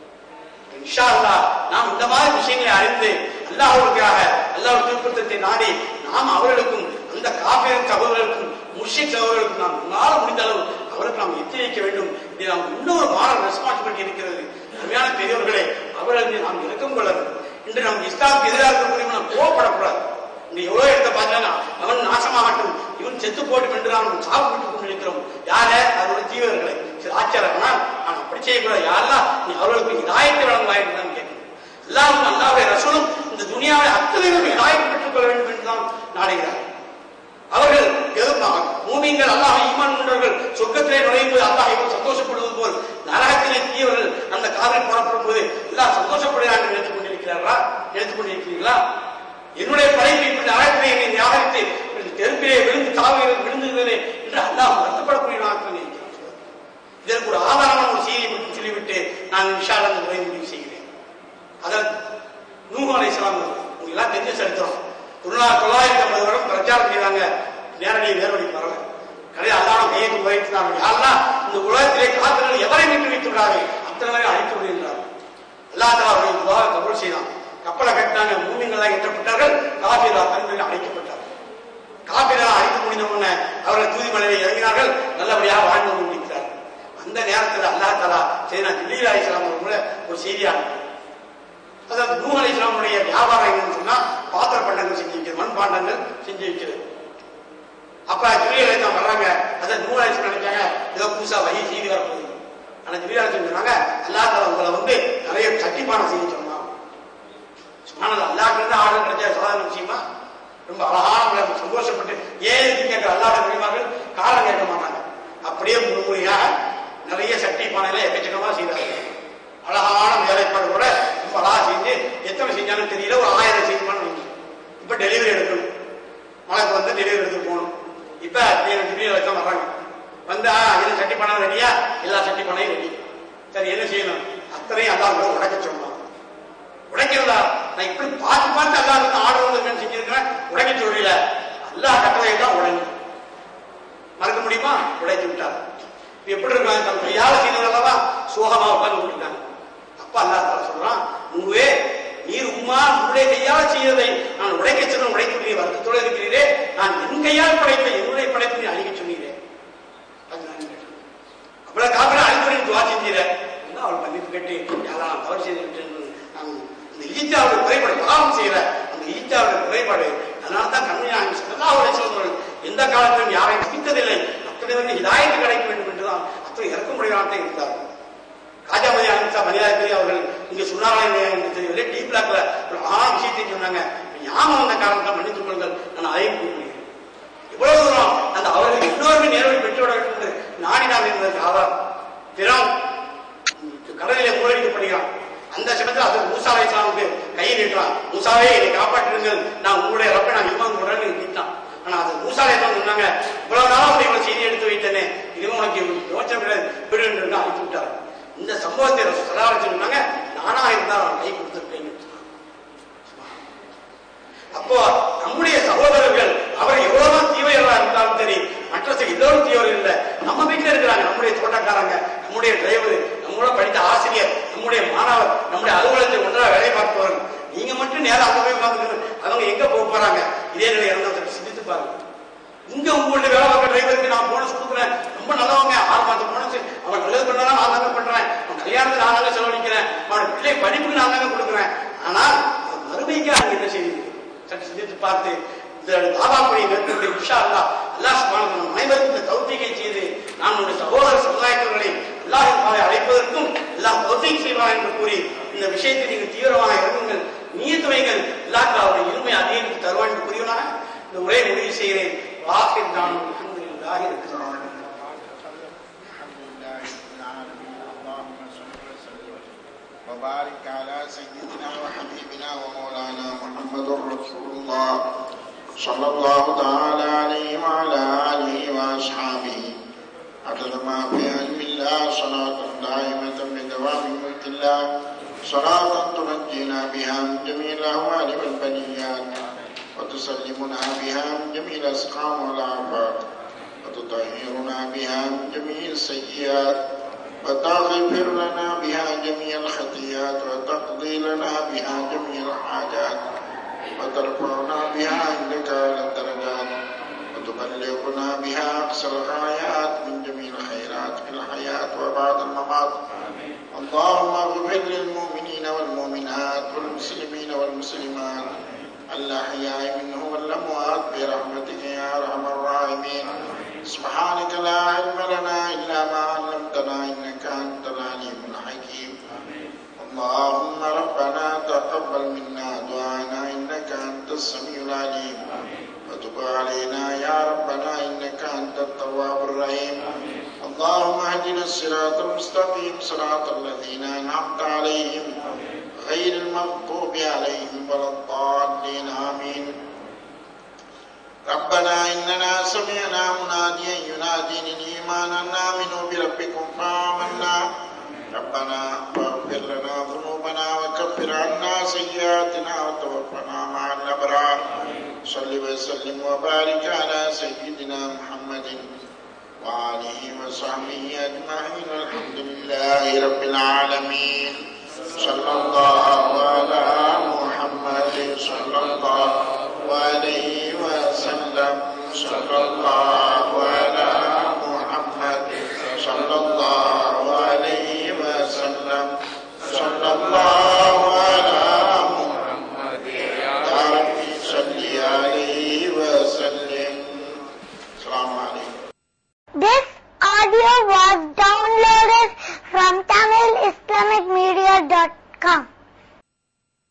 இன்ஷா அல்லாஹ் நாம் இந்த மாதிரி விஷயங்களை அறிந்து அல்லாஹ்வுக்காக அல்லாஹ் திருப்பத்தை நாடி நாம் அவர்களுக்கும் அந்த காபிர் சகோதரர்களுக்கும் முஷிக் சகோதரர்களுக்கும் நாம் நம்மால் முடிந்த அளவு அவருக்கு நாம் எச்சரிக்க வேண்டும் இது நாம் இன்னொரு மாறல் ரெஸ்பான்சிபிலிட்டி இருக்கிறது அருமையான பெரியவர்களே அவர்களுக்கு நாம் இறக்கம் கொள்ள வேண்டும் இன்று நாம் இஸ்லாமுக்கு எதிராக இருக்கக்கூடிய நாம் கோவப்படக்கூடாது இங்க எவ்வளவு இடத்த பார்த்தா அவன் நாசமாகட்டும் இவன் செத்து போட்டு என்று நாம் சாப்பிட்டு கொண்டிருக்கிறோம் யார அதோட ஜீவர்களை சரி ஆச்சாரம் ஆனால் நான் அப்படி செய்யக்கூடாது யாரெல்லாம் நீ அவர்களுக்கு இதாயத்தை வழங்குவாய் என்று தான் கேட்கணும் எல்லாம் அல்லாவுடைய ரசூலும் இந்த துனியாவை அத்தனையும் இதாயத்தை பெற்றுக் கொள்ள வேண்டும் என்று தான் நாடுகிறார் அவர்கள் எதுவும் மூமிங்கள் அல்லாஹ் ஈமான் கொண்டவர்கள் சொர்க்கத்திலே நுழையும் போது அல்லாஹ் இப்போ சந்தோஷப்படுவது போல் நரகத்திலே தீயவர்கள் அந்த காரில் புறப்படும் போது எல்லாம் சந்தோஷப்படுகிறார்கள் என்று நினைத்துக் கொண்டிருக்கிறார்களா நினைத்துக் கொண்டிருக்கிறீர்களா என்னுடைய படைப்பு இப்படி நரகத்திலே என்னை நியாகரித்து இப்படி தெருப்பிலே விழுந்து தாவுகிறது விழுந்துகிறதே என்று அல்லாஹ் வருத்தப்படக்கூடிய நாட்கள் இருக்கிறார் இதற்கு ஒரு ஆதாரமான ஒரு செய்தியை மட்டும் சொல்லிவிட்டு நான் விஷால் அந்த உரை முடிவு செய்கிறேன் அதில் நூஹ் அலைஹிஸ்ஸலாம் உங்களுக்கு எல்லாம் தெரிஞ்ச சரித்திரம் தொண்ணூறு தொள்ளாயிரத்தி ஐம்பது வருடம் பிரச்சாரம் செய்தாங்க நேரடி நேரடி வரல கடையில் அல்லாஹ் கையெழுத்து முறையிட்டாங்க யாரெல்லாம் இந்த உலகத்திலே காத்திரங்கள் எவரை விட்டு வைத்து விடாதே அத்தனை பேரை அழைத்து விடுகின்றார் அல்லா தலா அவருடைய துவாவை கபூல் செய்தான் கப்பலை கட்டினாங்க மூமிங்களாக ஏற்றப்பட்டார்கள் காபீரா தன்மையில் அழைக்கப்பட்டார் காபீரா அழைத்து முடிந்த உடனே அவர்கள் தூதி மலையில் இறங்கினார்கள் நல்லபடியாக வாழ்ந்து கொண்டிருக்கிறார் அந்த நேரத்தில் அல்லா தலா செய்தா ஜில்லீல் அலிஸ்லாம் கூட ஒரு செய்தியாக அதாவது நூ அலி இஸ்லாமுடைய வியாபாரம் என்னன்னு சொன்னா பாத்திர பண்டங்கள் செஞ்சு வைக்கிறது மண் பாண்டங்கள் செஞ்சு வைக்கிறது அப்ப ஜில்லியலை தான் வர்றாங்க அதான் நூ அலி இஸ்லாம் நினைச்சாங்க ஏதோ புதுசா வகை செய்தி வரப்போகுது ஆனா ஜில்லியா சொன்னாங்க அல்லா தலா உங்களை வந்து நிறைய சட்டி பானம் செய்ய சொன்னான் ஆனால் அல்லாஹ் இருந்து ஆர்டர் கிடைச்ச சாதாரண விஷயமா ரொம்ப அழகான முறையில் சந்தோஷப்பட்டு ஏன் இது கேட்கிற அல்லாத முடியுமார்கள் காரணம் கேட்க மாட்டாங்க அப்படியே முழுமுறையாக நிறைய சட்டி பானையில எக்கச்சக்கமா செய்தாங்க அழகான வேலைப்பாடுகளோட ரொம்ப அழகா செஞ்சு எத்தனை செஞ்சாலும் தெரியல ஒரு ஆயிரம் செய்யுமான்னு வைங்க. இப்ப டெலிவரி எடுக்கணும் மலைக்கு வந்து டெலிவரி எடுத்து போகணும் இப்ப எனக்கு திடீர்னு வச்சா வர்றாங்க வந்தா இது சட்டி பணம் ரெடியா எல்லா சட்டி பணையும் ரெடி சரி என்ன செய்யணும் அத்தனையும் அல்லாஹ் கூட உடைக்க சொன்னான் உடைக்கிறதா நான் இப்படி பார்த்து பார்த்து அல்லாஹ் இருந்து ஆர்டர் வந்து செஞ்சிருக்கிறேன் உடைக்க சொல்லல அல்லாஹ் கட்டளை தான் உடைஞ்சு மறக்க முடியுமா உடைத்து விட்டார் இப்ப எப்படி இருக்காங்க தன் கையால செய்ததெல்லாம் சோகமா உட்கார்ந்து விட்டுட்டாங்க அப்ப அல்லாஹ் தஆலா சொல்றான் உவே நீர் உம்மா உங்களுடைய கையால் செய்ததை நான் உடைக்க சொன்ன உடைக்கிறீரே வருத்தத்தோடு இருக்கிறீரே நான் என் கையால் படைத்த என்னுடைய படைப்பை நீ அழிக்க சொன்னீரே அது நான் கேட்டேன். அவ்வளவு காப்பிட அழிப்படையும் துவா செஞ்சீர அவள் மன்னிப்பு கேட்டு யாரா நான் தவறு செய்து விட்டேன் நான் அந்த ஈச்சாவுடைய குறைபாடு பாவம் செய்யற அந்த ஈச்சாவுடைய குறைபாடு அதனால தான் கண்மையாக சல்லாவுடைய சொல்றவர்கள் எந்த காலத்திலும் யாரையும் சித்ததில்லை அத்தனை வந்து இதாயத்து கிடைக்க வேண்டும் என்றுதான் அத்தனை இறக்கமுடையவனாக இருந்தார் ராஜாபதி அமித்ஷா மரியாதைக்குரிய அவர்கள் இங்க சொன்னார்களே என்று தெரியவில்லை டி பிளாக்ல ஒரு ஆன விஷயத்தை சொன்னாங்க ஞாபகம் வந்த காரணத்தால் மன்னித்துக் கொள்ளுங்கள் நான் அதையும் கூறுகிறேன் இவ்வளவு தூரம் அந்த அவர்கள் எல்லோருமே நேர்வழி பெற்றுவிட வேண்டும் என்று நாடினார் என்பதற்கு ஆதாரம் பிறம் கடலிலே மூழ்கடிக்கப்படுகிறான் அந்த சமயத்தில் அது மூசா அலைஹிஸ்ஸலாமுக்கு கையை நீட்டுறான் மூசாவே என்னை காப்பாற்றுங்கள் நான் உங்களுடைய ரப்பை நான் இமாம் உடனே நீட்டான் ஆனா அது மூசா அலைஹிஸ்ஸலாம் சொன்னாங்க இவ்வளவு நாளா உன்னை இவ்வளவு செய்தி எடுத்து வைத்தேனே இனிமே உனக்கு யோசனை கிடையாது விடு என்று அழைத்து விட்டார் இந்த சம்பவத்தை சலாவச்சு சொன்னாங்க நானா இருந்தால் அவன் கை கொடுத்திருப்பேன் அப்போ நம்முடைய சகோதரர்கள் அவர் எவ்வளவுதான் தீவிரவா இருந்தாலும் சரி மற்ற ச- எல்லோரும் தீவிரம் இல்லை நம்ம வீட்டுல இருக்கிறாங்க நம்முடைய தோட்டக்காரங்க நம்முடைய டிரைவர் நம்மளோட படித்த ஆசிரியர் நம்முடைய மாணவர் நம்முடைய அலுவலகத்தில் ஒன்றாக வேலை பார்ப்பவர்கள் நீங்க மட்டும் நேரம் அங்க போய் பார்த்துக்கணும் அவங்க எங்க போக போறாங்க இதே நிலை இருந்தால் சிந்தித்து பாருங்க இங்க உங்களுடைய வேலை பார்க்க டிரைவருக்கு நான் போனஸ் கொடுக்குறேன் ரொம்ப நல்லவங்க ஆறு மாசம் போனஸ் அவன் நல்லது பண்ணா நான் தாங்க பண்றேன் அவன் கல்யாணத்துக்கு நான் தாங்க செலவழிக்கிறேன் அவனோட பிள்ளை படிப்புக்கு நான் தாங்க கொடுக்குறேன் ஆனால் அவன் மறுமைக்கு அங்க என்ன செய்யுது சற்று சிந்தித்து பார்த்து இந்த தாபாக்குடைய மேற்கொண்டு விஷா அல்லா அல்லாஹ் சுப்ஹானஹு நம் அனைவருக்கும் இந்த தௌஃபீகை செய்து நான் நம்முடைய சகோதர சமுதாயத்தவர்களை அல்லாஹின் பாதை அழைப்பதற்கும் எல்லாம் தௌஃபீக் செய்வார் என்று கூறி இந்த விஷயத்தை நீங்கள் தீவிரமாக இறங்குங்கள் நீயத்து வைங்கள் அல்லாஹ் அவருடைய இருமை அதிகரித்து தருவான் என்று கூறியவனாக இந்த உரையை முடிவு செய்கிறேன் வாக்கில் நான் அல்ஹம்துலில்லாஹி இருக்கிறான் الحمد لله رب العالمين اللهم صل وسلم وبارك على سيدنا وحبيبنا ومولانا محمد رسول الله صلى الله تعالى عليه وعلى آله وأصحابه عدد ما في علم الله صلاة دائمة بدوام ملك الله صلاة تنجينا بها من جميع الأهوال والبليات وتسلمنا بها من جميع الأسقام والآفات وتطهرنا بها من جميع السيئات وتغفر لنا بها جميع الخطيئات وتقضي لنا بها جميع الحاجات وترفعنا بها عندك على الدرجات وتبلغنا بها أقصى الغايات من جميع الخيرات في الحياة وبعد الممات اللهم اغفر للمؤمنين والمؤمنات والمسلمين والمسلمات الأحياء منهم والأموات برحمتك يا أرحم الراحمين سبحانك لا علم لنا إلا ما علمتنا إنك أنت العليم الحكيم اللهم ربنا تقبل منا دعانا إنك أنت السميع العليم وتب علينا يا ربنا إنك أنت التواب الرحيم اللهم اهدنا الصراط المستقيم صراط الذين أنعمت عليهم غير المغضوب عليهم ولا الضالين آمين ربنا إننا سمعنا مناديا ينادي للإيمان أن آمنوا بربكم فآمنا ربنا فاغفر لنا ذنوبنا وكفر عنا سيئاتنا وتوفنا مع الأبرار صل وسلم وبارك على سيدنا محمد وآله وصحبه أجمعين الحمد لله رب العالمين صلى الله على محمد صلى الله عليه وسلم صلى الله على محمد صلى الله عليه وسلم صلى الله على محمد يا رب صل عليه وسلم السلام عليكم This audio was downloaded from